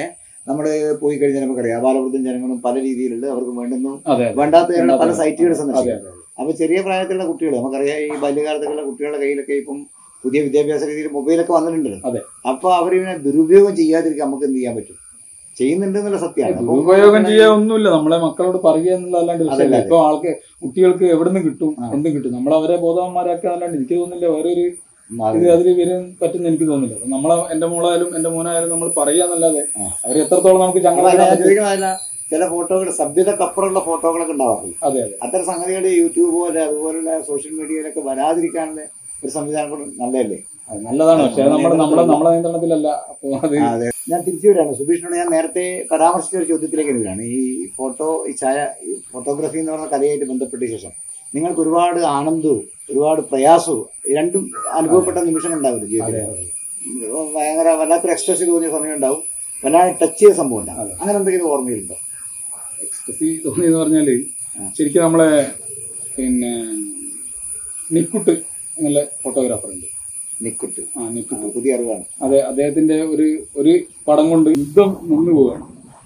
നമ്മൾ പോയി കഴിഞ്ഞാൽ നമുക്കറിയാം ബാലവൃദ്ധം ജനങ്ങളും പല രീതിയിലുള്ള അവർക്ക് വേണ്ടുന്നു അതെ അതെ വേണ്ടാത്ത പല വേണ്ടാത്ത സൈറ്റുകൾ അതെ സന്ദർശിക്കും അതെ അപ്പൊ ചെറിയ പ്രായത്തിലുള്ള കുട്ടികൾ നമുക്കറിയാം ഈ ബാല്യകാലത്തുള്ള കുട്ടികളുടെ കയ്യിലൊക്കെ ഇപ്പം പുതിയ വിദ്യാഭ്യാസ രീതിയിൽ മൊബൈലൊക്കെ വന്നിട്ടുണ്ടല്ലോ അതെ. അപ്പൊ അവരിങ്ങനെ ദുരുപയോഗം ചെയ്യാതിരിക്കാൻ നമുക്ക് എന്ത് ചെയ്യാൻ പറ്റും ചെയ്യുന്നുണ്ട് എന്നുള്ള സത്യമാണ് അപ്പൊ ദുരുപയോഗം ചെയ്യാൻ ഒന്നുമില്ല നമ്മളെ മക്കളോട് പറയുക എന്നുള്ളതല്ലാണ്ട് അതല്ല, വിഷയമില്ല അതെ. ഇപ്പൊ ആൾക്ക് കുട്ടികൾക്ക് എവിടെ നിന്ന് കിട്ടും ആ. എന്തും കിട്ടും നമ്മൾ അവരെ ബോധവാന്മാരാക്കുക എന്നല്ലാണ്ട് എനിക്ക് തോന്നുന്നില്ല വേറെ ഒരു അതെ. ഇത് അതിൽ വരും പറ്റുന്ന എനിക്ക് തോന്നുന്നില്ല അപ്പൊ നമ്മളെ എന്റെ മോളായാലും എന്റെ മോനായാലും നമ്മൾ പറയാന്നല്ലാതെ ആ. അവർ എത്രത്തോളം നമുക്ക് അപ്പൊ ചങ്ങല ഞാൻ ഇടാൻ പറ്റും? ചോദിക്കണതല്ല ചില ഫോട്ടോകൾ സഭ്യതക്കപ്പുറമുള്ള ഫോട്ടോകളൊക്കെ ഉണ്ടാവാറില്ല അതെ അതെ അത്തരം സംഗതികൾ യൂട്യൂബ് പോലെ അതുപോലുള്ള സോഷ്യൽ മീഡിയയിലൊക്കെ വരാതിരിക്കാനുള്ള ഒരു സംവിധാനം കൂടെ നല്ലതല്ലേ അത് നല്ലതാണ് പക്ഷെ അത് നമ്മൾ നമ്മളെ നിയന്ത്രണത്തിലല്ല. നമ്മളെ നിയന്ത്രണത്തിലല്ല അപ്പൊ അത് ആ, അതെ ഞാൻ തിരിച്ചു വരാണ് സുബീഷിനോട് ഞാൻ നേരത്തെ പരാമർശിച്ച ഒരു ചോദ്യത്തിലേക്ക് വരികയാണ് ഈ ഫോട്ടോ ഈ ഛായ ഈ ഫോട്ടോഗ്രാഫി എന്ന് പറയുന്ന കലയായിട്ട് ബന്ധപ്പെട്ട ശേഷം നിങ്ങൾക്ക് ഒരുപാട് ആനന്ദവും ഒരുപാട് പ്രയാസവും രണ്ടും അനുഭവപ്പെട്ട നിമിഷങ്ങൾ ഉണ്ടാവില്ല ജീവിതത്തിൽ ഭയങ്കര വല്ലാത്തൊരു എക്സ്ട്രസ് തോന്നിയ സമയം ഉണ്ടാവും വല്ലാതെ ടച്ച് ചെയ്ത സംഭവം ഉണ്ടാവും അങ്ങനെ എന്തെങ്കിലും ഓർമ്മയിലുണ്ടോ എക്സ്പ്രസീവ് തോന്നിയെന്ന് പറഞ്ഞാല് ആ. ശരിക്കും നമ്മളെ പിന്നെ നിക്കുട്ട് എന്നുള്ള ഫോട്ടോഗ്രാഫർ ഉണ്ട് നിക്കുട്ട് ആ നിക്കുട്ട് ആ, പുതിയ അറിവാണ് അതെ അദ്ദേഹത്തിന്റെ ഒരു ഒരു പടം കൊണ്ട് യുദ്ധം നിന്നു പോവുകയാണ്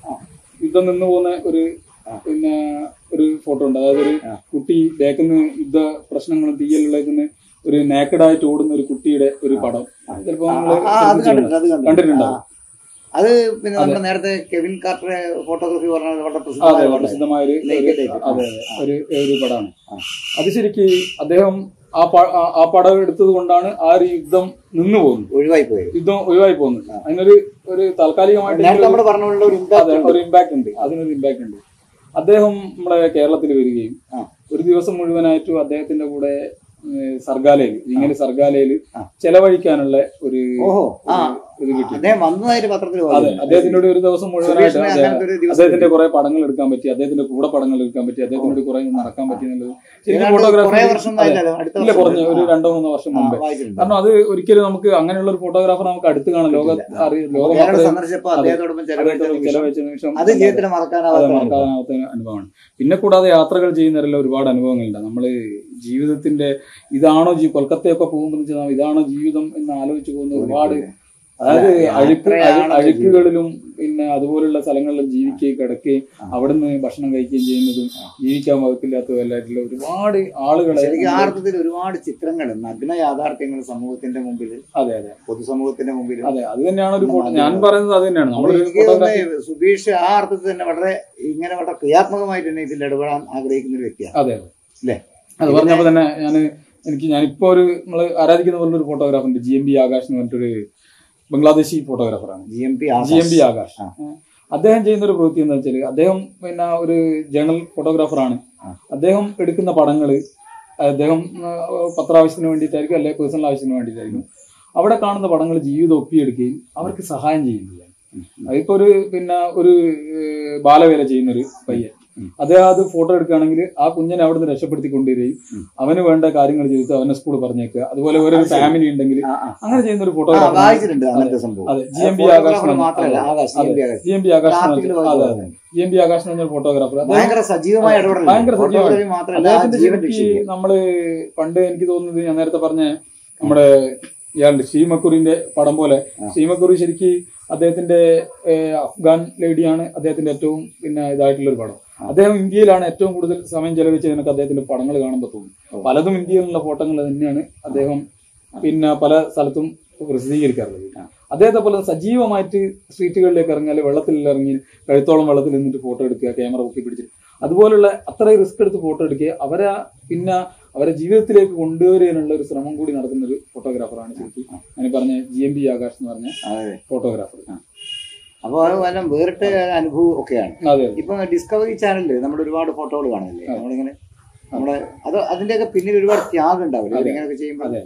യുദ്ധം നിന്നു പോകുന്ന ഒരു പിന്നെ ഒരു ഫോട്ടോ ഉണ്ട് അതായത് ഒരു ആ. കുട്ടി ബേക്കുന്ന യുദ്ധ പ്രശ്നങ്ങളും തീയലുള്ളതിന് ഒരു നാക്കഡായിട്ട് ഓടുന്ന ഒരു കുട്ടിയുടെ ഒരു പടം ചിലപ്പോ ആ, നമ്മള് ആ, അത് ശ്രദ്ധിച്ചിട്ടുണ്ടോ? കണ്ടിട്ടുണ്ട് അത് കണ്ടിട്ടുണ്ട് കണ്ടിട്ടുണ്ടാവും. ആ. അത് പിന്നെ നമ്മൾ നേരത്തെ കെവിൻ കാർട്ടറെ ഫോട്ടോഗ്രാഫി പറഞ്ഞ വളരെ അതെ പ്രസിദ്ധമായ വളരെ പടം. പ്രസിദ്ധമായ ഒരു Naked ഒരു- ആയിട്ട്. അതെ അതെ ഒരു ഒരു പടമാണ് ആ. അത് ശരിക്ക് അദ്ദേഹം ആ പ- ആ- ആ പടം എടുത്തത് കൊണ്ടാണ് ആ ഒരു യുദ്ധം നിന്നു പോകുന്നത് ഒഴിവായി പോയത് യുദ്ധം ഒഴിവായി പോകുന്നത് അതിനൊരു ഒരു താൽക്കാലികമായിട്ട് നേരത്തെ നമ്മൾ പറഞ്ഞ പോലെ ഒരു അതെ ഇമ്പാക്ട് ഒരു ഇമ്പാക്ട് ഉണ്ട് അതിനൊരു ഇമ്പാക്ട് ഉണ്ട് അദ്ദേഹം നമ്മുടെ കേരളത്തിൽ വരികയും ആ. ഒരു ദിവസം മുഴുവനായിട്ടും അദ്ദേഹത്തിന്റെ കൂടെ ഏഹ്, സർഗാലയിൽ ഇങ്ങനെ സർഗാലയിൽ ആ. ചെലവഴിക്കാനുള്ള ഒരു ഓഹോ ആ ഇത് കിട്ടി അദ്ദേഹം വന്നതായിട്ട് പത്രത്തിൽ അതെ വായിച്ചിട്ടുണ്ട്. അദ്ദേഹത്തിനോട് ഒരു ദിവസം മുഴുവനായിട്ട് സുരേഷിനെ അദ്ദേഹം- അങ്ങനത്തെ ഒരു ദിവസം അദ്ദേഹത്തിന്റെ കുറെ പടങ്ങൾ എടുക്കാൻ പറ്റി അദ്ദേഹത്തിന്റെ കൂടെ പടങ്ങൾ എടുക്കാൻ പറ്റി അദ്ദേഹത്തിനോട് കുറെ നടക്കാൻ പറ്റി എന്നുള്ളത് ശരിക്കും ഏതാണ്ട് ഫോട്ടോഗ്രാഫി കുറേ വർഷം ആയില്ലല്ലോ, അടുത്ത ഇല്ല വർഷം. കുറഞ്ഞ ഒരു ആ, രണ്ടോ മൂന്നോ വർഷം ആ, മുമ്പേ വായിച്ചിട്ടുണ്ട്. കാരണം അത് ഒരിക്കലും നമുക്ക് അങ്ങനെയുള്ള ഒരു ഫോട്ടോഗ്രാഫർ നമുക്ക് അടുത്ത് കാണാം ലോക അറിയ ലോകം കേരളം അത്രയും സന്ദർശിച്ചപ്പോൾ അദ്ദേഹത്തോടൊപ്പം ചെലവഴിച്ച അദ്ദേഹത്തോട് നിമിഷം ചെലവഴിച്ച നിമിഷം അത് ജീവിതത്തിൽ അത് മറക്കാനാവാത്ത അനുഭവം. മറക്കാനാവാത്ത അനുഭവമാണ് പിന്നെ കൂടാതെ യാത്രകൾ ചെയ്യുന്നവരെല്ലാം ഒരുപാട് അനുഭവങ്ങളുണ്ട് നമ്മള് ജീവിതത്തിന്റെ ഇതാണോ ജീ കൊൽക്കത്തയൊക്കെ പോകുമ്പോൾ വെച്ചാൽ ഇതാണോ ജീവിതം എന്ന് ആലോചിച്ച് പോകുന്ന ഒരുപാട് അതായത് അല്ല, അഴുക്ക് യാത്രയാണ് അഴുക്കുകളിലും പിന്നെ അതുപോലുള്ള സ്ഥലങ്ങളിലും ജീവിക്കുകയും കിടക്കുകയും അവിടുന്ന് ഭക്ഷണം കഴിക്കുകയും ചെയ്യുന്നതും ജീവിക്കാൻ വകുപ്പില്ലാത്തതും എല്ലായിട്ടുള്ള ഒരുപാട് ആളുകളെ ശരിക്കും ആ അർത്ഥത്തിൽ ഒരുപാട് ചിത്രങ്ങൾ നഗ്ന യാഥാർത്ഥ്യങ്ങൾ സമൂഹത്തിന്റെ മുമ്പിൽ അതെ അതെ പൊതുസമൂഹത്തിന്റെ മുമ്പിൽ അതെ അത് തന്നെയാണ് ഒരു ഫോട്ടോ ഞാൻ പറയുന്നത് അത് തന്നെയാണ് അപ്പോൾ നമ്മളൊരു എനിക്ക് ഫോട്ടോഗ്രാഫി തോന്നുന്നത് സുബീഷ് ആ അർത്ഥത്തിൽ തന്നെ വളരെ ഇങ്ങനെ വളരെ ക്രിയാത്മകമായിട്ട് തന്നെ ഇതിൽ ഇടപെടാൻ ആഗ്രഹിക്കുന്ന ഒരു വ്യക്തിയാണ് അതെ അതെ അല്ലേ അത് പറഞ്ഞപ്പോൾ തന്നെ ഞാൻ എനിക്ക് ഞാനിപ്പോ ഒരു നമ്മൾ ആരാധിക്കുന്ന പോലുള്ള ഒരു ഫോട്ടോഗ്രാഫർ ഉണ്ട് ജി എം ബി ആകാശ് എന്ന് പറഞ്ഞിട്ടൊരു ബംഗ്ലാദേശി ഫോട്ടോഗ്രാഫറാണ് G M P G M B Akash ആ. ഏഹ് അദ്ദേഹം ചെയ്യുന്ന ഒരു പ്രവൃത്തി എന്താ വെച്ചാൽ അദ്ദേഹം പിന്നെ ഒരു ജേണൽ ഫോട്ടോഗ്രാഫറാണ് ആ. അദ്ദേഹം എടുക്കുന്ന പടങ്ങള് അദ്ദേഹം ഏഹ്, പത്രാവശ്യത്തിന് വേണ്ടിയിട്ടായിരിക്കും അല്ലെങ്കിൽ പേഴ്സണൽ ആവശ്യത്തിന് വേണ്ടിയിട്ടായിരിക്കും അവിടെ കാണുന്ന പടങ്ങൾ ജീവിതം ഒപ്പിയെടുക്കുകയും അവർക്ക് സഹായം ചെയ്യുന്നില്ല അതിപ്പോ ഒരു പിന്നെ ഒരു ഏഹ്, ബാലവേല ചെയ്യുന്ന ഒരു പയ്യൻ അദ്ദേഹം അത് ഫോട്ടോ എടുക്കുകയാണെങ്കിൽ ആ കുഞ്ഞിനെ അവിടുന്ന് രക്ഷപ്പെടുത്തി കൊണ്ടുവരികയും അവന് വേണ്ട കാര്യങ്ങൾ ചെയ്തിട്ട് അവനെ സ്കൂൾ പറഞ്ഞേക്കുക അതുപോലെ ഒരു ഫാമിലി ഉണ്ടെങ്കിൽ ആ, ആ. അങ്ങനെ ചെയ്യുന്ന ഒരു ആ, ഫോട്ടോഗ്രാഫർ വായിച്ചിട്ടുണ്ട് അങ്ങനത്തെ സംഭവം അതെ G M B photographer Akash എന്ന് മാത്രമല്ല പറഞ്ഞ- Akash G M B Akash G M B Akash എന്ന് ആർട്ടിക്കിൾ പറഞ്ഞ- അതെ, വായിച്ചു അതെ. ജി എം ബി ആകാശ് എന്ന് പറഞ്ഞ ഫോട്ടോഗ്രാഫർ ഭയങ്കര സജീവമായ ഇടപെടൽ ഭയങ്കര ഫോട്ടോഗ്രാഫി സജീവമാണ് മാത്രമല്ല ആ അദ്ദേഹത്തിന്റെ ജീവൻ ശരിക്ക് രക്ഷിക്കുക നമ്മള് പണ്ട് എനിക്ക് തോന്നുന്നത് ഞാൻ നേരത്തെ പറഞ്ഞ നമ്മുടെ ഇയാളുടെ ശ്രീമക്കുറിന്റെ പടം പോലെ ശ്രീമക്കുറി ശരിക്ക് അദ്ദേഹത്തിന്റെ ഏഹ്, അഫ്ഗാൻ ലേഡിയാണ് അദ്ദേഹത്തിന്റെ ഏറ്റവും പിന്നെ ഇതായിട്ടുള്ള ഒരു പടം അദ്ദേഹം ഇന്ത്യയിലാണ് ഏറ്റവും കൂടുതൽ സമയം ചെലവഴിച്ചതിനൊക്കെ അദ്ദേഹത്തിന്റെ പടങ്ങൾ കാണുമ്പോൾ തോന്നും പലതും ഇന്ത്യയിലുള്ള ഫോട്ടോകൾ തന്നെയാണ് അദ്ദേഹം പിന്നെ പല സ്ഥലത്തും പ്രസിദ്ധീകരിക്കാറുള്ളത് അദ്ദേഹത്തെ പോലെ സജീവമായിട്ട് സ്ട്രീറ്റുകളിലേക്ക് ഇറങ്ങിയാൽ വെള്ളത്തിൽ ഇറങ്ങി കഴുത്തോളം വെള്ളത്തിൽ നിന്നിട്ട് ഫോട്ടോ എടുക്കുക ക്യാമറ പൊക്കി പിടിച്ചിട്ട് അതുപോലുള്ള അത്രയും റിസ്ക് എടുത്ത് ഫോട്ടോ എടുക്കുക അവരെ പിന്നെ അവരെ ജീവിതത്തിലേക്ക് കൊണ്ടുവരാനുള്ള ഒരു ശ്രമം കൂടി നടത്തുന്ന ഒരു ഫോട്ടോഗ്രാഫറാണ് ശരിക്കും ഞാൻ പറഞ്ഞ ജി എം ബി ആകാശ് എന്ന് പറഞ്ഞ അതെ ഫോട്ടോഗ്രാഫർ അപ്പോൾ അത് വല്ല വേറിട്ട അനുഭവം ഒക്കെയാണ് അതെ ഇപ്പൊ ഡിസ്കവറി ചാനലിൽ നമ്മൾ ഒരുപാട് ഫോട്ടോകൾ കാണില്ലേ നമ്മളിങ്ങനെ നമ്മുടെ അത് അതിന്റെയൊക്കെ പിന്നിൽ ഒരുപാട് ത്യാഗം ഉണ്ടാവില്ല ഇങ്ങനെയൊക്കെ ചെയ്യുമ്പോൾ അതെ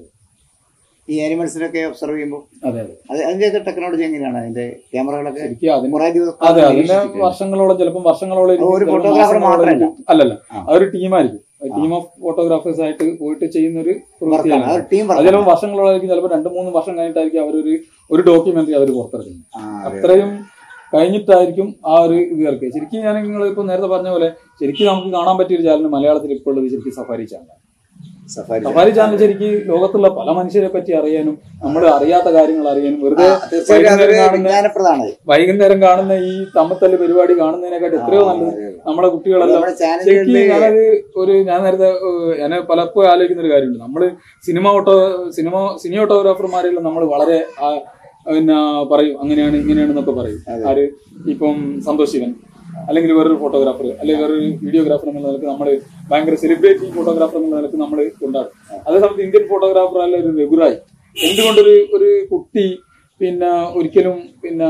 ഈ ആനിമൽസിനൊക്കെ ഒബ്സർവ് ചെയ്യുമ്പോൾ അതെ അതെ അത് അതിന്റെയൊക്കെ ടെക്നോളജി എങ്ങനെയാണ് അതിന്റെ ക്യാമറകളൊക്കെ ശരിക്കും അതിന് കുറെ ദിവസം അതെ അതിന്റെ നിരീക്ഷിച്ചിട്ട്. വർഷങ്ങളോളം ചിലപ്പം വർഷങ്ങളോളം ഇരിക്കും, ഒരു ചിലപ്പം photographer മാസങ്ങളോളം മാത്രമല്ല. ഇരിക്കും. അല്ലല്ല ആ. അതൊരു ടീമായിരിക്കും ടീം ഓഫ് ഫോട്ടോഗ്രാഫേഴ്സ് ആയിട്ട് പോയിട്ട് ചെയ്യുന്ന ഒരു വർക്കാണ് പ്രവൃത്തിയാണ് അത് ടീം അത് ചിലപ്പോൾ വർഷങ്ങളോളായിരിക്കും ചിലപ്പോൾ രണ്ട് മൂന്ന് വർഷം കഴിഞ്ഞിട്ടായിരിക്കും അവരൊരു ഒരു ഡോക്യുമെന്ററി അവർ പുറത്തിറക്കുന്നത് വർക്ക് അത്രയും കഴിഞ്ഞിട്ടായിരിക്കും ആ ഒരു ഇത് ഇറക്കുക ശരിക്കും ഞാൻ നിങ്ങൾ ഇപ്പൊ നേരത്തെ പറഞ്ഞ പോലെ ശരിക്കും നമുക്ക് കാണാൻ പറ്റിയ ഒരു ചാനൽ മലയാളത്തിൽ ഇപ്പോൾ ഉള്ളത് ശരിക്കും സഫാരി ചാനലാണ് സഫാരി സഫാരി ചാനൽ ശരിക്ക് ലോകത്തുള്ള പല മനുഷ്യരെ പറ്റി അറിയാനും നമ്മൾ അറിയാത്ത കാര്യങ്ങൾ അറിയാനും വെറുതെ തീർച്ചയായിട്ടും അതൊരു വൈകുന്നേരം കാണുന്ന വിജ്ഞാനപ്രദമാണ് വൈകുന്നേരം കാണുന്ന ഈ തമ്മത്തല്ല് പരിപാടി കാണുന്നതിനെക്കാട്ടി എത്രയോ നല്ലത് നമ്മുടെ കുട്ടികളെല്ലാം നമ്മുടെ ശരിക്കും ചാനലുകളിൽ ഞാനത് ഒരു ഞാൻ നേരത്തെ ഏഹ്, ഞാൻ പലപ്പോഴും ആലോചിക്കുന്ന ഒരു കാര്യമുണ്ട് നമ്മള് സിനിമ ഓട്ടോ സിനിമ സിനി ഓട്ടോഗ്രാഫർമാരെല്ലാം നമ്മൾ വളരെ ആ, പിന്നെ പറയും അങ്ങനെയാണ് ഇങ്ങനെയാണെന്നൊക്കെ പറയും ആര് ഇപ്പം സന്തോഷ് ശിവൻ അല്ലെങ്കിൽ വേറൊരു ഫോട്ടോഗ്രാഫർ അല്ലെങ്കിൽ വേറൊരു വീഡിയോഗ്രാഫർ എന്നുള്ള നിലക്ക് നമ്മൾ ഭയങ്കര സെലിബ്രിറ്റി ഫോട്ടോഗ്രാഫർ എന്നുള്ള നിലക്ക് നമ്മൾ കൊണ്ടാടും അതേ സമയത്ത് ഇന്ത്യൻ ഫോട്ടോഗ്രാഫർ അല്ല ഒരു രഘുറായി എന്തുകൊണ്ടൊരു ഒരു കുട്ടി പിന്നെ ഒരിക്കലും പിന്നെ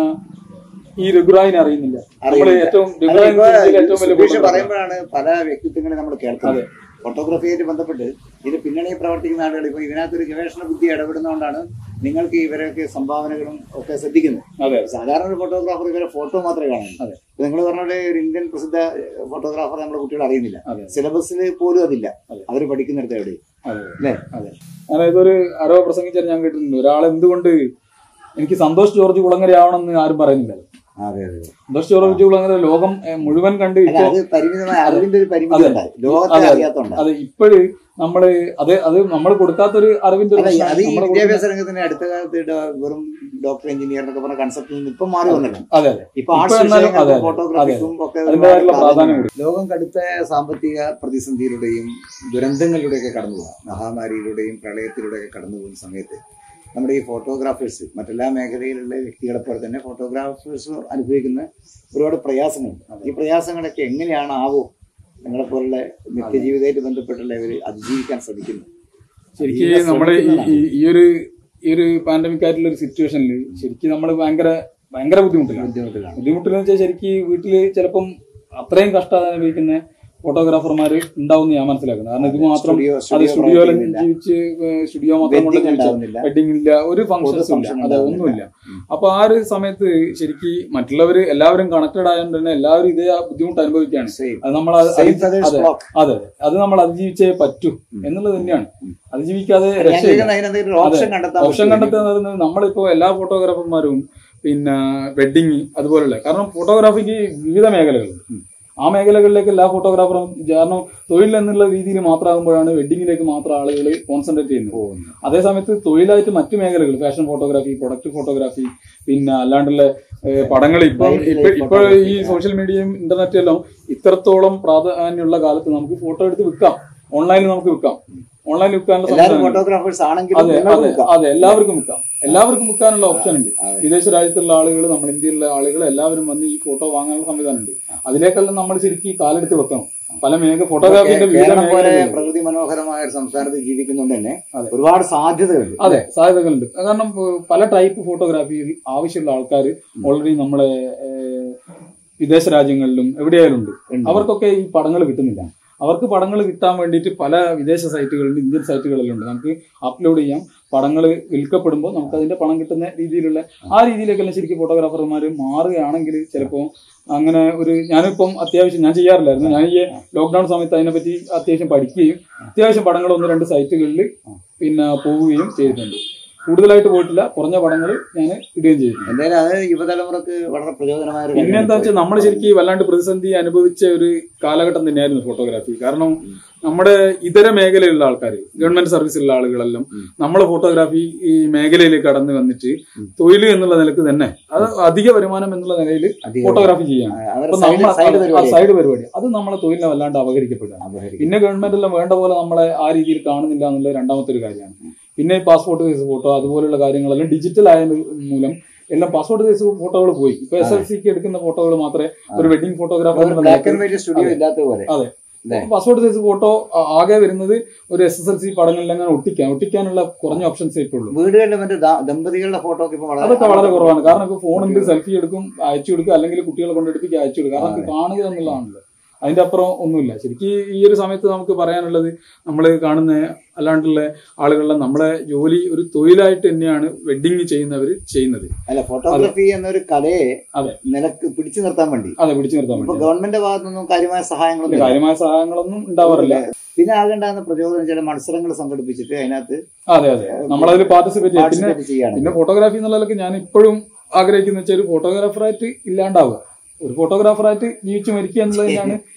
ഈ രഘുറായിനെ അറിയുന്നില്ല നമ്മൾ ഏറ്റവും രഘുറായി ഇപ്പൊ ഏറ്റവും വലിയ സുധീഷ് photographer. പറയുമ്പോഴാണ് പല വ്യക്തിത്വങ്ങളെ നമ്മൾ കേൾക്കുന്നത് ഫോട്ടോഗ്രാഫിയായിട്ട് ബന്ധപ്പെട്ട് ഇതിന് പിന്നണി പ്രവർത്തിക്കുന്ന ആളുകൾ ഇപ്പൊ ഇതിനകത്തൊരു ഗവേഷണ ബുദ്ധി ഇടപെടുന്നതുകൊണ്ടാണ് നിങ്ങൾക്ക് ഇവരൊക്കെ സംഭാവനകളും ഒക്കെ ശ്രദ്ധിക്കുന്നത് അതെ സാധാരണ ഒരു ഫോട്ടോഗ്രാഫർ ഇവരെ ഫോട്ടോ മാത്രമേ കാണുന്നു അതെ. നിങ്ങൾ പറഞ്ഞ പോലെ ഒരു ഇന്ത്യൻ പ്രസിദ്ധ ഫോട്ടോഗ്രാഫർ നമ്മുടെ കുട്ടികൾ അറിയുന്നില്ല അതെ. സിലബസിൽ പോലും അതില്ല അതെ. അവർ പഠിക്കുന്നിടത്ത് എവിടെ അതെ അല്ലേ അതെ അതായത് ഒരു ആരോ പ്രസംഗിച്ചാൽ ഞാൻ കേട്ടിട്ടുണ്ട് ഒരാൾ എന്തുകൊണ്ട് എനിക്ക് സന്തോഷ് ജോർജ് കുളങ്ങരയാവണമെന്ന് ആരും പറയുന്നില്ല അതെ അതെ സന്തോഷ് ജോർജ് കുളങ്ങര ലോകം ഏഹ്, മുഴുവൻ കണ്ട് അല്ല ഇപ്പൊ അത് പരിമിതമായ അറിവിന്റെ ഒരു പരിമിതി അതെ. ഉണ്ടായി ലോകത്തെ അതെ. അറിയാത്തോണ്ട് അത് ഇപ്പോഴ് നമ്മള് അത് അത് നമ്മൾ കൊടുക്കാത്തൊരു അറിവിന്റെ ഒരു അല്ല പ്രശ്നമാണ്. അത് ഈ നമ്മള് വിദ്യാഭ്യാസ രംഗത്തിന് അടുത്ത കാലത്ത് ഡോ- വെറും ഡോക്ടർ എഞ്ചിനീയർ എന്നൊക്കെ പറഞ്ഞ കൺസെപ്റ്റിൽ നിന്ന് ഇപ്പം മാറി വന്നിട്ടുണ്ട് അതെ അതെ ഇപ്പൊ ഇപ്പൊ ആർട്സ് എന്നാലും അതെ, വിഷയങ്ങൾക്കും അതെ. ഫോട്ടോഗ്രാഫിക്കും ഒക്കെ അതിന്റേതായിട്ടുള്ള ഒരുപാട് പ്രാധാന്യം പ്രാധാന്യം ലോകം കടുത്ത സാമ്പത്തിക പ്രതിസന്ധിയിലൂടെയും ദുരന്തങ്ങളിലൂടെയൊക്കെ കടന്നു പോകാം മഹാമാരിയിലൂടെയും പ്രളയത്തിലൂടെയൊക്കെ കടന്നു പോകുന്ന സമയത്ത് നമ്മുടെ ഈ ഫോട്ടോഗ്രാഫേഴ്സ് മറ്റെല്ലാ മേഖലയിലുള്ള വ്യക്തികളെ പോലെ തന്നെ ഫോട്ടോഗ്രാഫേഴ്സ് അനുഭവിക്കുന്ന ഒരുപാട് പ്രയാസങ്ങളുണ്ട് ഈ പ്രയാസങ്ങളൊക്കെ എങ്ങനെയാണ് ആവോ നിങ്ങളെ പോലുള്ള നിത്യജീവിതമായിട്ട് ബന്ധപ്പെട്ടുള്ള ഇവർ അതിജീവിക്കാൻ ശ്രമിക്കുന്നത് ശരിക്കും അതിനെ നമ്മുടെ ഈ ശ്രമിക്കുന്നതാണ്. ഈ- ഈ ഒരു ഈ ഒരു പാൻഡമിക് ആയിട്ടുള്ള ഒരു സിറ്റുവേഷനിൽ ശരിക്കും നമ്മൾ ഭയങ്കര ഭയങ്കര ബുദ്ധിമുട്ടിലാണ് ബുദ്ധിമുട്ടിലാണ് ബുദ്ധിമുട്ടെന്ന് വെച്ചാൽ ശരിക്കും വീട്ടില് ചിലപ്പം അത്രയും കഷ്ടം അനുഭവിക്കുന്ന ഫോട്ടോഗ്രാഫർമാർ ഉണ്ടാവും ഞാൻ മനസ്സിലാക്കുന്നത് കാരണം ഇത് മാത്രം സ്റ്റുഡിയോ അത് സ്റ്റുഡിയോ സ്റ്റുഡിയോയിൽ പ്രവർത്തിക്കുന്നില്ല. ജീവിച്ച് സ്റ്റുഡിയോ മാത്രം കൊണ്ട് വെഡിങ് ജീവിച്ച ഉണ്ടാവുന്നില്ല വെഡിങ് ഇല്ല ഒരു ഫംഗ്ഷൻസും ഇല്ല function അതെ ഉണ്ടാവുന്നില്ല. ഒന്നുമില്ല അപ്പൊ ആ ഒരു സമയത്ത് ശരിക്കും മറ്റുള്ളവർ എല്ലാവരും കണക്റ്റഡ് ആയതുകൊണ്ട് തന്നെ എല്ലാവരും ഇതേ ബുദ്ധിമുട്ട് അനുഭവിക്കുകയാണ് Same. അത് നമ്മൾ അത് Same feathers അതെ flock. അതെ അതെ അത് നമ്മൾ അതിജീവിച്ചേ പറ്റൂ എന്നുള്ളത് തന്നെയാണ് അതിജീവിക്കാതെ ഞാൻ രക്ഷയില്ല ചോദിക്കുന്നത് അതിനെന്തെങ്കിലും ഓപ്ഷൻ കണ്ടെത്താൻ ഓപ്ഷൻ പറ്റുമോ? കണ്ടെത്തുക എന്ന് പറയുന്നത് നമ്മളിപ്പോ എല്ലാ ഫോട്ടോഗ്രാഫർമാരും പിന്നെ വെഡിങ് അതുപോലുള്ള കാരണം ഫോട്ടോഗ്രാഫിക്ക് വിവിധ മേഖലകളുണ്ട് ആ മേഖലകളിലേക്ക് എല്ലാ ഫോട്ടോഗ്രാഫറും കാരണം തൊഴിൽ എന്നുള്ള രീതിയിൽ മാത്രമാകുമ്പോഴാണ് വെഡിങ്ങിലേക്ക് മാത്രം ആളുകൾ കോൺസെൻട്രേറ്റ് ചെയ്യുന്നത് അതേ സമയത്ത് തൊഴിലായിട്ട് മറ്റു മേഖലകൾ ഫാഷൻ ഫോട്ടോഗ്രാഫി പ്രൊഡക്റ്റ് ഫോട്ടോഗ്രാഫി പിന്നെ അല്ലാണ്ടുള്ള പടങ്ങൾ ഇപ്പൊ ഇപ്പൊ ഇപ്പൊ ഈ സോഷ്യൽ മീഡിയയും ഇന്റർനെറ്റും എല്ലാം ഇത്രത്തോളം പ്രാധാന്യമുള്ള കാലത്ത് നമുക്ക് ഫോട്ടോ എടുത്ത് വിൽക്കാം ഓൺലൈനിൽ നമുക്ക് വിൽക്കാം ഓൺലൈനിൽ വിൽക്കാനുള്ള എല്ലാവരും സംവിധാനം ഫോട്ടോഗ്രാഫേഴ്സ് ആണെങ്കിലും അതെ നിങ്ങൾക്ക് അതെ നോക്കാം. അതെ എല്ലാവർക്കും വിൽക്കാം എല്ലാവർക്കും വിൽക്കാനുള്ള ഓപ്ഷൻ ഉണ്ട് അതെ. വിദേശ രാജ്യത്തുള്ള ആളുകൾ നമ്മുടെ ഇന്ത്യയിലുള്ള ആളുകൾ എല്ലാവരും വന്ന് ഈ ഫോട്ടോ വാങ്ങാനുള്ള സംവിധാനം ഉണ്ട് അതിലേക്കെല്ലാം നമ്മൾ ശരിക്കും കാലെടുത്ത് വെക്കണം പല മേഖല ഫോട്ടോഗ്രാഫിന്റെ വിവിധ കേരളം പോലെ മേഖലകളിൽ പ്രകൃതി മനോഹരമായ ഒരു സംസ്ഥാനത്ത് ജീവിക്കുന്നതുകൊണ്ട് തന്നെ അതെ. ഒരുപാട് സാധ്യതകളുണ്ട് അതെ സാധ്യതകളുണ്ട് കാരണം ഏഹ്, പല ടൈപ്പ് ഫോട്ടോഗ്രാഫിയിൽ ആവശ്യമുള്ള ആൾക്കാർ ഓൾറെഡി നമ്മളെ ഏഹ്, വിദേശ രാജ്യങ്ങളിലും എവിടെയായാലും ഉണ്ട് ഉണ്ട്. അവർക്കൊക്കെ ഈ പടങ്ങൾ കിട്ടുന്നില്ല അവർക്ക് പടങ്ങൾ കിട്ടാൻ വേണ്ടിയിട്ട് പല വിദേശ സൈറ്റുകളുണ്ട് ഇന്ത്യൻ സൈറ്റുകളിലുണ്ട് നമുക്ക് അപ്ലോഡ് ചെയ്യാം പടങ്ങൾ വിൽക്കപ്പെടുമ്പോൾ നമുക്ക് അതിന്റെ പണം കിട്ടുന്ന രീതിയിലുള്ള ആ രീതിയിലേക്കെല്ലാം ശരിക്കും ഫോട്ടോഗ്രാഫർമാർ മാറുകയാണെങ്കിൽ ചിലപ്പോൾ അങ്ങനെ ഒരു ഞാനിപ്പം അത്യാവശ്യം ഞാൻ ചെയ്യാറില്ലായിരുന്നു ഞാൻ ഈ ലോക്ക്ഡൌൺ സമയത്ത് അതിനെപ്പറ്റി അത്യാവശ്യം പഠിക്കുകയും അത്യാവശ്യം പടങ്ങൾ ഒന്ന് രണ്ട് സൈറ്റുകളിൽ പിന്നെ പോവുകയും ചെയ്തിട്ടുണ്ട് കൂടുതലായിട്ട് പോയിട്ടില്ല കുറഞ്ഞ പടങ്ങൾ ഞാൻ ഇടുകയും ചെയ്തിട്ടുണ്ട് എന്തായാലും അത് യുവതലമുറക്ക് വളരെ പ്രചോദനമായ ഒരു പിന്നെ എന്താ കാര്യമാണ്. വെച്ചാൽ നമ്മൾ ശരിക്കും വല്ലാണ്ട് പ്രതിസന്ധി അനുഭവിച്ച ഒരു കാലഘട്ടം തന്നെയായിരുന്നു ഫോട്ടോഗ്രാഫി കാരണം നമ്മുടെ ഇതര മേഖലയിലുള്ള ആൾക്കാർ ഗവൺമെന്റ് സർവീസിലുള്ള ആളുകളെല്ലാം നമ്മളെ ഫോട്ടോഗ്രാഫി ഈ മേഖലയിലേക്ക് കടന്നു വന്നിട്ട് തൊഴിൽ എന്നുള്ള നിലക്ക് തന്നെ അത് അധിക വരുമാനം എന്നുള്ള നിലയിൽ അധികം ഫോട്ടോഗ്രാഫി ചെയ്യാണ് അവരുടെ അപ്പൊ സൈഡ് നമ്മൾ സൈഡ് പരിപാടി സൈഡ് പരിപാടി അത് നമ്മളെ തൊഴിലിനെ വല്ലാണ്ട് അപകരിക്കപ്പെടുകയാണ് അപഹരിക്കും. പിന്നെ ഗവൺമെന്റ് എല്ലാം വേണ്ട പോലെ നമ്മളെ ആ രീതിയിൽ കാണുന്നില്ല എന്നുള്ള രണ്ടാമത്തെ ഒരു കാര്യമാണ് പിന്നെ പാസ്പോർട്ട് സൈസ് ഫോട്ടോ അതുപോലുള്ള കാര്യങ്ങളെല്ലാം ഡിജിറ്റൽ ആയ മൂലം എല്ലാം പാസ്പോർട്ട് സൈസ് ഫോട്ടോകൾ പോയി ഇപ്പൊ എസ് എൽ സിക്ക് എടുക്കുന്ന ഫോട്ടോകൾ മാത്രമേ ഒരു വെഡിങ് ഫോട്ടോഗ്രാഫർ ഒരു ബ്ലാക്ക് ആൻഡ് വൈറ്റ് സ്റ്റുഡിയോ ഇല്ലാത്ത പോലെ അതെ അല്ലേ? പാസ്പോർട്ട് സൈസ് ഫോട്ടോ ആകെ വരുന്നത് ഒരു എസ് എസ് എൽ സി പടങ്ങളിലെങ്ങനെ ഒട്ടിക്കാൻ ഒട്ടിക്കാനുള്ള കുറഞ്ഞ ഓപ്ഷൻസേ ഇപ്പൊ ഉള്ളൂ വീടുകളിൽ മറ്റേ ദാ- ദമ്പതികളുടെ ഫോട്ടോ ഒക്കെ ഇപ്പൊ വളരെ അതൊക്കെ വളരെ കുറവാണ് കാരണം ഇപ്പൊ ഫോണിൽ സെൽഫി എടുക്കും അയച്ചു കൊടുക്കുക അല്ലെങ്കിൽ കുട്ടികളെ കൊണ്ടെടുപ്പിക്കുക അയച്ചു കൊടുക്കുക കാരണം ഇത് കാണുക എന്നുള്ളതാണല്ലോ അതിന്റെ അപ്പുറം ഒന്നുമില്ല ശരിക്കും ഈ ഒരു സമയത്ത് നമുക്ക് പറയാനുള്ളത് നമ്മൾ കാണുന്ന അല്ലാണ്ടുള്ള ആളുകളുടെ നമ്മളെ ജോലി ഒരു തൊഴിലായിട്ട് തന്നെയാണ് വെഡിങ് ചെയ്യുന്നവർ ചെയ്യുന്നത് അല്ല ഫോട്ടോഗ്രാഫി എന്നൊരു കലയെ അതെ. നിലക്ക് പിടിച്ചു നിർത്താൻ വേണ്ടി അതെ പിടിച്ചു നിർത്താൻ ഇപ്പൊ വേണ്ടി ഗവൺമെന്റ് ഭാഗത്തു നിന്നും കാര്യമായ സഹായങ്ങളൊന്നും ഇല്ല. കാര്യമായ സഹായങ്ങളൊന്നും ഉണ്ടാവാറില്ല പിന്നെ ആകേണ്ടാകുന്ന പ്രചോദനം ചില മത്സരങ്ങൾ സംഘടിപ്പിച്ചിട്ട് അതിനകത്ത് അതെ അതെ നമ്മളതിൽ പാർട്ടിസിപ്പേറ്റ് ചെയ്യും പിന്നെ പാർട്ടിസിപ്പേറ്റ് ചെയ്യാണ് പിന്നെ ഫോട്ടോഗ്രാഫി എന്നുള്ളതൊക്കെ ഞാൻ ഇപ്പോഴും ആഗ്രഹിക്കുന്ന വെച്ചാൽ ഒരു ഫോട്ടോഗ്രാഫറായിട്ട് ഇല്ലാണ്ടാവുക ഒരു ഫോട്ടോഗ്രാഫറായിട്ട് ജീവിച്ചു മരിക്കുക എന്നുള്ളത് തന്നെയാണ്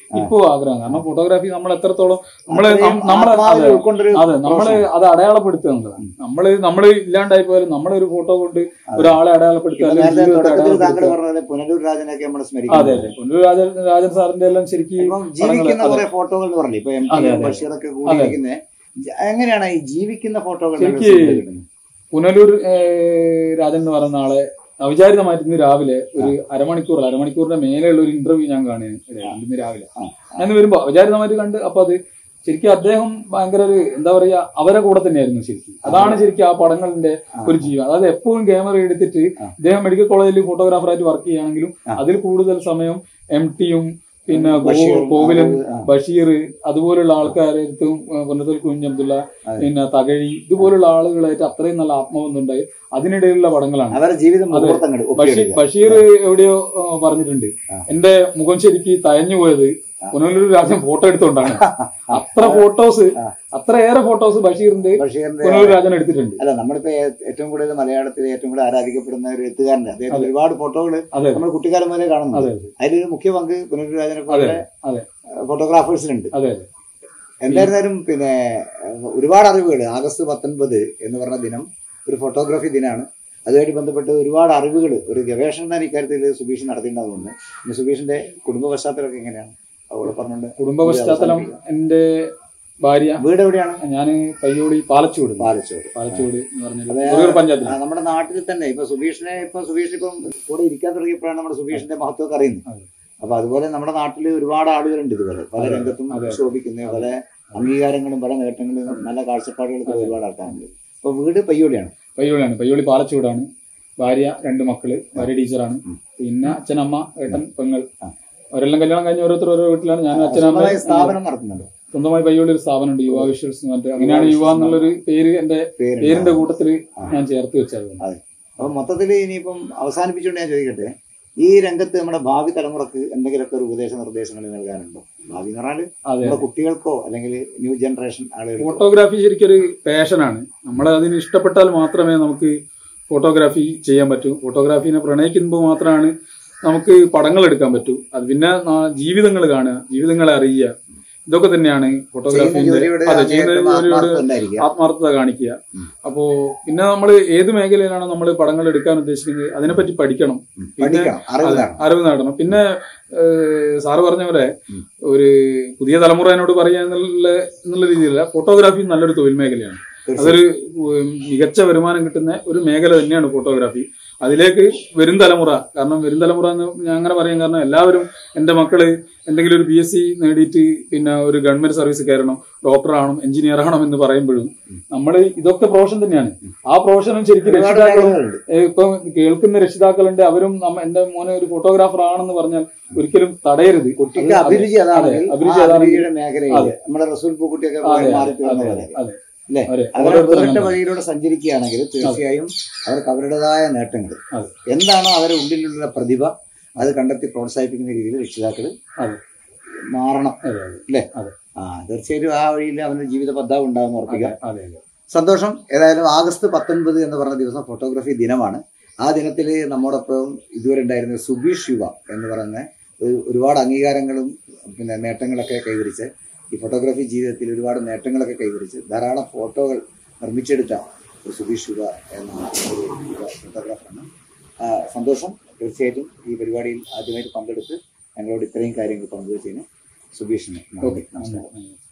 ഇപ്പോ ആഗ്രഹം കാരണം ഫോട്ടോഗ്രാഫി നമ്മൾ എത്രത്തോളം നമ്മള് അത്രയും നം- നമ്മളെ ആത്മാവിൽ അതെ, ഉൾക്കൊണ്ടൊരു അതെ നമ്മള് അത് അടയാളപ്പെടുത്തുക എന്നുള്ളതാണ് നമ്മള് നമ്മള് ഇല്ലാണ്ടായി പോയാലും നമ്മളൊരു ഫോട്ടോ കൊണ്ട് ഒരാളെ അടയാളപ്പെടുത്തുക ഇപ്പൊ അല്ലെങ്കിൽ നേരത്തെ ജീവിതത്തെ തുടക്കത്തിൽ താങ്കൾ അടയാളപ്പെടുത്തുക പറഞ്ഞ പോലെ പുനലൂർ രാജനൊക്കെ നമ്മൾ അതെ സ്മരിക്കുന്നത് അതെ പൊന്നൂർ രാജൻ രാജൻ സാറിന്റെ എല്ലാം ശരിക്കും ഇപ്പം ജീവിക്കുന്ന കുറെ ഫോട്ടോകൾ എന്ന് പറഞ്ഞു ഇപ്പൊ എം അതെ, ടി അതെ. ബഷീറൊക്കെ കൂടിയിരിക്കുന്ന എങ്ങനെയാണ് ഈ ജീവിക്കുന്ന ഫോട്ടോകൾ ശരിക്ക് നിങ്ങൾക്ക് കിട്ടുന്നത്? പുനലൂർ ഏഹ്, രാജൻ എന്ന് പറയുന്ന ആളെ അവിചാരിതമായിട്ട് ഇന്ന് രാവിലെ ഒരു അരമണിക്കൂർ അരമണിക്കൂറിന്റെ മേലെയുള്ള ഒരു ഇന്റർവ്യൂ ഞാൻ കാണുകയാണ് ഇന്ന് രാവിലെ ആ, ഞാൻ വരുമ്പോ അവിചാരിതമായിട്ട് കണ്ട് അപ്പൊ അത് ശരിക്കും അദ്ദേഹം ഭയങ്കര ഒരു എന്താ പറയാ അവരെ കൂടെ തന്നെയായിരുന്നു ശരിക്കും അതാണ് ശരിക്കും ആ പടങ്ങളുടെ ഒരു ജീവൻ അതായത് എപ്പോഴും ക്യാമറ എടുത്തിട്ട് ഇദ്ദേഹം മെഡിക്കൽ കോളേജിൽ ഫോട്ടോഗ്രാഫറായിട്ട് വർക്ക് ചെയ്യുകയാണെങ്കിലും അതിൽ കൂടുതൽ സമയം എം ടിയും പിന്നെ കോ- ബഷീറും, കോവിലും ആ. ബഷീർ അതുപോലുള്ള ആൾക്കാരെടുത്തും പൊന്നത്തൽ കുഞ്ഞബ്ദുള്ള പിന്നെ തകഴി ഇതുപോലുള്ള ആളുകളായിട്ട് അത്രയും നല്ല ആത്മബന്ധമുണ്ടായി അതിനിടയിലുള്ള പടങ്ങളാണ് അവരുടെ ജീവിതം അതെ. മുഹൂർത്തങ്ങൾ ബഷീർ ഒപ്പിയെടുക്കുക. ബഷീർ എവിടെയോ ആ, പറഞ്ഞിട്ടുണ്ട് ആ. എന്റെ മുഖം ശരിക്ക് തയഞ്ഞു പോയത് പുനലൂർ രാജൻ ഫോട്ടോ എടുത്തോണ്ടാണ് അത്ര ഫോട്ടോസ് ആ. അത്രയേറെ ഫോട്ടോസ് ബഷീറിന്റെ ബഷീറിന്റെ പുനലൂർ രാജൻ എടുത്തിട്ടുണ്ട് അല്ല നമ്മളിപ്പോ ഏ- ഏറ്റവും കൂടുതൽ മലയാളത്തിൽ ഏറ്റവും കൂടുതൽ ആരാധിക്കപ്പെടുന്ന ഒരു എഴുത്തുകാരന്റെ അദ്ദേഹം ഒരുപാട് ഫോട്ടോകൾ അതെ നമ്മൾ കുട്ടിക്കാലം മുതലേ കാണുന്നു അതെ അതിലൊരു മുഖ്യ പങ്ക് പുനലൂർ രാജനെ പോലെ അതെ ഫോട്ടോഗ്രാഫേഴ്സിനുണ്ട് അതെ എന്തായിരുന്നാലും പിന്നെ ഏഹ്, ഒരുപാട് അറിവുകൾ ആഗസ്റ്റ് പത്തൊൻപത് എന്ന് പറഞ്ഞ ദിനം ഒരു ഫോട്ടോഗ്രാഫി ദിനമാണ് അതുമായിട്ട് ബന്ധപ്പെട്ട് ഒരുപാട് അറിവുകൾ ഒരു ഗവേഷണം തന്നെ ഇക്കാര്യത്തിൽ സുബീഷ് നടത്തിയിട്ടുണ്ടാകുന്നു ഇനി സുബീഷിന്റെ കുടുംബ പശ്ചാത്തലമൊക്കെ എങ്ങനെയാണ് അവളെ പറഞ്ഞുകൊണ്ട് കുടുംബ പശ്ചാത്തലം എന്റെ ഭാര്യ വീട് എവിടെയാണ് ഞാന് പയ്യോളി പാലച്ചൂട് പാലച്ചോട് പാലച്ചൂട് എന്ന് പറഞ്ഞൊരു അതെ. പുനലൂർ പഞ്ചായത്തിൽ ആ, നമ്മുടെ നാട്ടിൽ തന്നെ ഇപ്പൊ സുബീഷിനെ ഇപ്പൊ സുബീഷ് ഇപ്പം കൂടെ ഇരിക്കാൻ തുടങ്ങിയപ്പോഴാണ് നമ്മുടെ സുബീഷിന്റെ മഹത്വമൊക്കെ അറിയുന്നത് അതെ. അപ്പൊ അതുപോലെ നമ്മുടെ നാട്ടിൽ ഒരുപാട് ആളുകളുണ്ട് ഇതുപോലെ പല രംഗത്തും ശോഭിക്കുന്ന പല അംഗീകാരങ്ങളും പല നേട്ടങ്ങളും നല്ല കാഴ്ചപ്പാടുകളൊക്കെ ഒരുപാട് ആൾക്കാരുണ്ട് അപ്പൊ വീട് പയ്യോളിയാണ് പയ്യോളിയാണ് പയ്യോളി പാലച്ചൂടാണ് ഭാര്യ രണ്ട് മക്കള് ഭാര്യ ടീച്ചറാണ് പിന്നെ അച്ഛനമ്മ ഏട്ടൻ പെങ്ങൾ അവരെല്ലാം കല്യാണം കഴിഞ്ഞ ഓരോരുത്തർ ഓരോ വീട്ടിലാണ് ഞാനും അച്ഛനമ്മ സ്വന്തമായി സ്ഥാപനം നടത്തുന്നുണ്ട് സ്വന്തമായി പയ്യോളി ഒരു സ്ഥാപനമുണ്ട് യുവ വിഷ്വൽസ് എന്ന് പറഞ്ഞിട്ട് അങ്ങനെയാണ് യുവ എന്നുള്ളൊരു പേര് എന്റെ പേരുണ്ട്. പേരിന്റെ കൂട്ടത്തിൽ ഞാൻ ചേർത്ത് വെച്ചത് അതെ അപ്പൊ മൊത്തത്തിൽ ഇനിയിപ്പം അവസാനിപ്പിച്ചുകൊണ്ട് ഞാൻ ചോദിക്കട്ടെ ഈ രംഗത്ത് നമ്മുടെ ഭാവി തലമുറക്ക് എന്തെങ്കിലുമൊക്കെ ഒരു ഉപദേശ നിർദ്ദേശങ്ങൾ നൽകാനുണ്ടോ ഭാവി എന്ന് പറഞ്ഞാൽ അതെ നമ്മുടെ കുട്ടികൾക്കോ അല്ലെങ്കിൽ ന്യൂ ജനറേഷൻ ആളുകൾക്കോ ഫോട്ടോഗ്രാഫി ശരിക്കൊരു പാഷനാണ് നമ്മൾ അതിന് ഇഷ്ടപ്പെട്ടാൽ മാത്രമേ നമുക്ക് ഫോട്ടോഗ്രാഫി ചെയ്യാൻ പറ്റൂ ഫോട്ടോഗ്രാഫിനെ പ്രണയിക്കുമ്പോൾ മാത്രമാണ് നമുക്ക് പടങ്ങൾ എടുക്കാൻ പറ്റൂ അത് പിന്നെ ജീവിതങ്ങൾ കാണുക ജീവിതങ്ങളെ അറിയുക ഇതൊക്കെ തന്നെയാണ് ചെയ്യുന്ന ഫോട്ടോഗ്രാഫിന്റെ ജോലിയോട് അതെ ചെയ്യുന്ന അങ്ങേയറ്റം ജോലിയോട് ആത്മാർത്ഥത ഉണ്ടായിരിക്കുക ആത്മാർത്ഥത കാണിക്കുക ഉം. അപ്പോ പിന്നെ നമ്മൾ ഏത് മേഖലയിലാണ് നമ്മൾ പടങ്ങൾ എടുക്കാൻ ഉദ്ദേശിക്കുന്നത് അതിനെപ്പറ്റി പഠിക്കണം പിന്നെ പഠിക്കണം അറിവ് അതെ, നേടണം അറിവ് നേടണം പിന്നെ ഏഹ്, സാറ് പറഞ്ഞ പോലെ ഉം. ഒരു പുതിയ തലമുറ എന്നോട് പറയാ എന്നുള്ള എന്നുള്ള രീതിയിലല്ല ഫോട്ടോഗ്രാഫി നല്ലൊരു തൊഴിൽ മേഖലയാണ് അതൊരു ഉം, മികച്ച വരുമാനം കിട്ടുന്ന ഒരു മേഖല തന്നെയാണ് ഫോട്ടോഗ്രാഫി അതിലേക്ക് വരും തലമുറ കാരണം വരും തലമുറ എന്ന് ഞാൻ അങ്ങനെ പറയാൻ കാരണം എല്ലാവരും എൻ്റെ മക്കള് എന്തെങ്കിലും ഒരു പി എസ് സി നേടിയിട്ട് പിന്നെ ഒരു ഗവൺമെന്റ് സർവീസ് കയറണം ഡോക്ടർ ആവണം എഞ്ചിനീയർ ആവണം എന്ന് പറയുമ്പോഴും നമ്മൾ ഇതൊക്കെ പ്രൊഫഷൻ തന്നെയാണ് ആ പ്രൊഫഷനും ശരിക്കും ഒരുപാട് രക്ഷിതാക്കളും മേഖലകളുണ്ട് ഏഹ് ഇപ്പൊ കേൾക്കുന്ന രക്ഷിതാക്കളുണ്ട് അവരും നമ്മ എന്റെ മോനെ ഒരു ഫോട്ടോഗ്രാഫർ ആണെന്ന് പറഞ്ഞാൽ ഒരിക്കലും തടയരുത് കുട്ടിക്ക് അത് അഭിരുചി അതാണെങ്കിൽ അതെ, അഭിരുചി ആ അതാണെങ്കിൽ അഭിരുചിയുടെ മേഖലയിൽ അതെ. നമ്മുടെ റസൂൽ പൂക്കുട്ടിയൊക്കെ അതെ, പോലെ അതെ, മാറി തീർന്ന അതെ, പോലെ അതെ. അല്ലേ അതെ, അവർ ഓരോരുത്തരും വേറിട്ട അങ്ങനെ. വഴിയിലൂടെ സഞ്ചരിക്കുകയാണെങ്കിൽ തീർച്ചയായും അവർക്ക് അവരുടേതായ നേട്ടങ്ങൾ അതെ. എന്താണോ അവരുടെ ഉള്ളിലുള്ള പ്രതിഭ അത് കണ്ടെത്തി പ്രോത്സാഹിപ്പിക്കുന്ന രീതിയിൽ രക്ഷിതാക്കൾ അതെ മാറണം അതെ അതെ അല്ലേ അതെ. ആ തീർച്ചയായും ആ വഴിയിൽ അവന്റെ ജീവിത പദ്ധാവ് ഉണ്ടാകുന്ന ഉറപ്പിക്കാം അതെ അതെ സന്തോഷം ഏതായാലും ആഗസ്റ്റ് പത്തൊൻപത് എന്ന് പറഞ്ഞ ദിവസം ഫോട്ടോഗ്രാഫി ദിനമാണ് ആ ദിനത്തിൽ നമ്മോടൊപ്പം ഇതുവരെ ഉണ്ടായിരുന്ന സുബീഷ് യുവ എന്ന് പറയുന്ന ഒരു- ഒരുപാട് അംഗീകാരങ്ങളും പിന്നെ നേട്ടങ്ങളൊക്കെ കൈവരിച്ച് ഈ ഫോട്ടോഗ്രാഫി ജീവിതത്തിൽ ഒരുപാട് നേട്ടങ്ങളൊക്കെ കൈവരിച്ച് ധാരാളം ഫോട്ടോകൾ നിർമ്മിച്ചെടുത്ത ഒരു സുബീഷ് യുവ എന്ന ഒരു യുവ ഫോട്ടോഗ്രാഫറാണ് ആ, സന്തോഷം തീർച്ചയായിട്ടും ഈ പരിപാടിയിൽ ആദ്യമായിട്ട് പങ്കെടുത്ത് ഞങ്ങളോട് ഇത്രയും കാര്യങ്ങൾ പങ്കുവച്ചതിന് സുബീഷിന് നന്ദി. ഓക്കെ നമസ്കാരം നന്ദി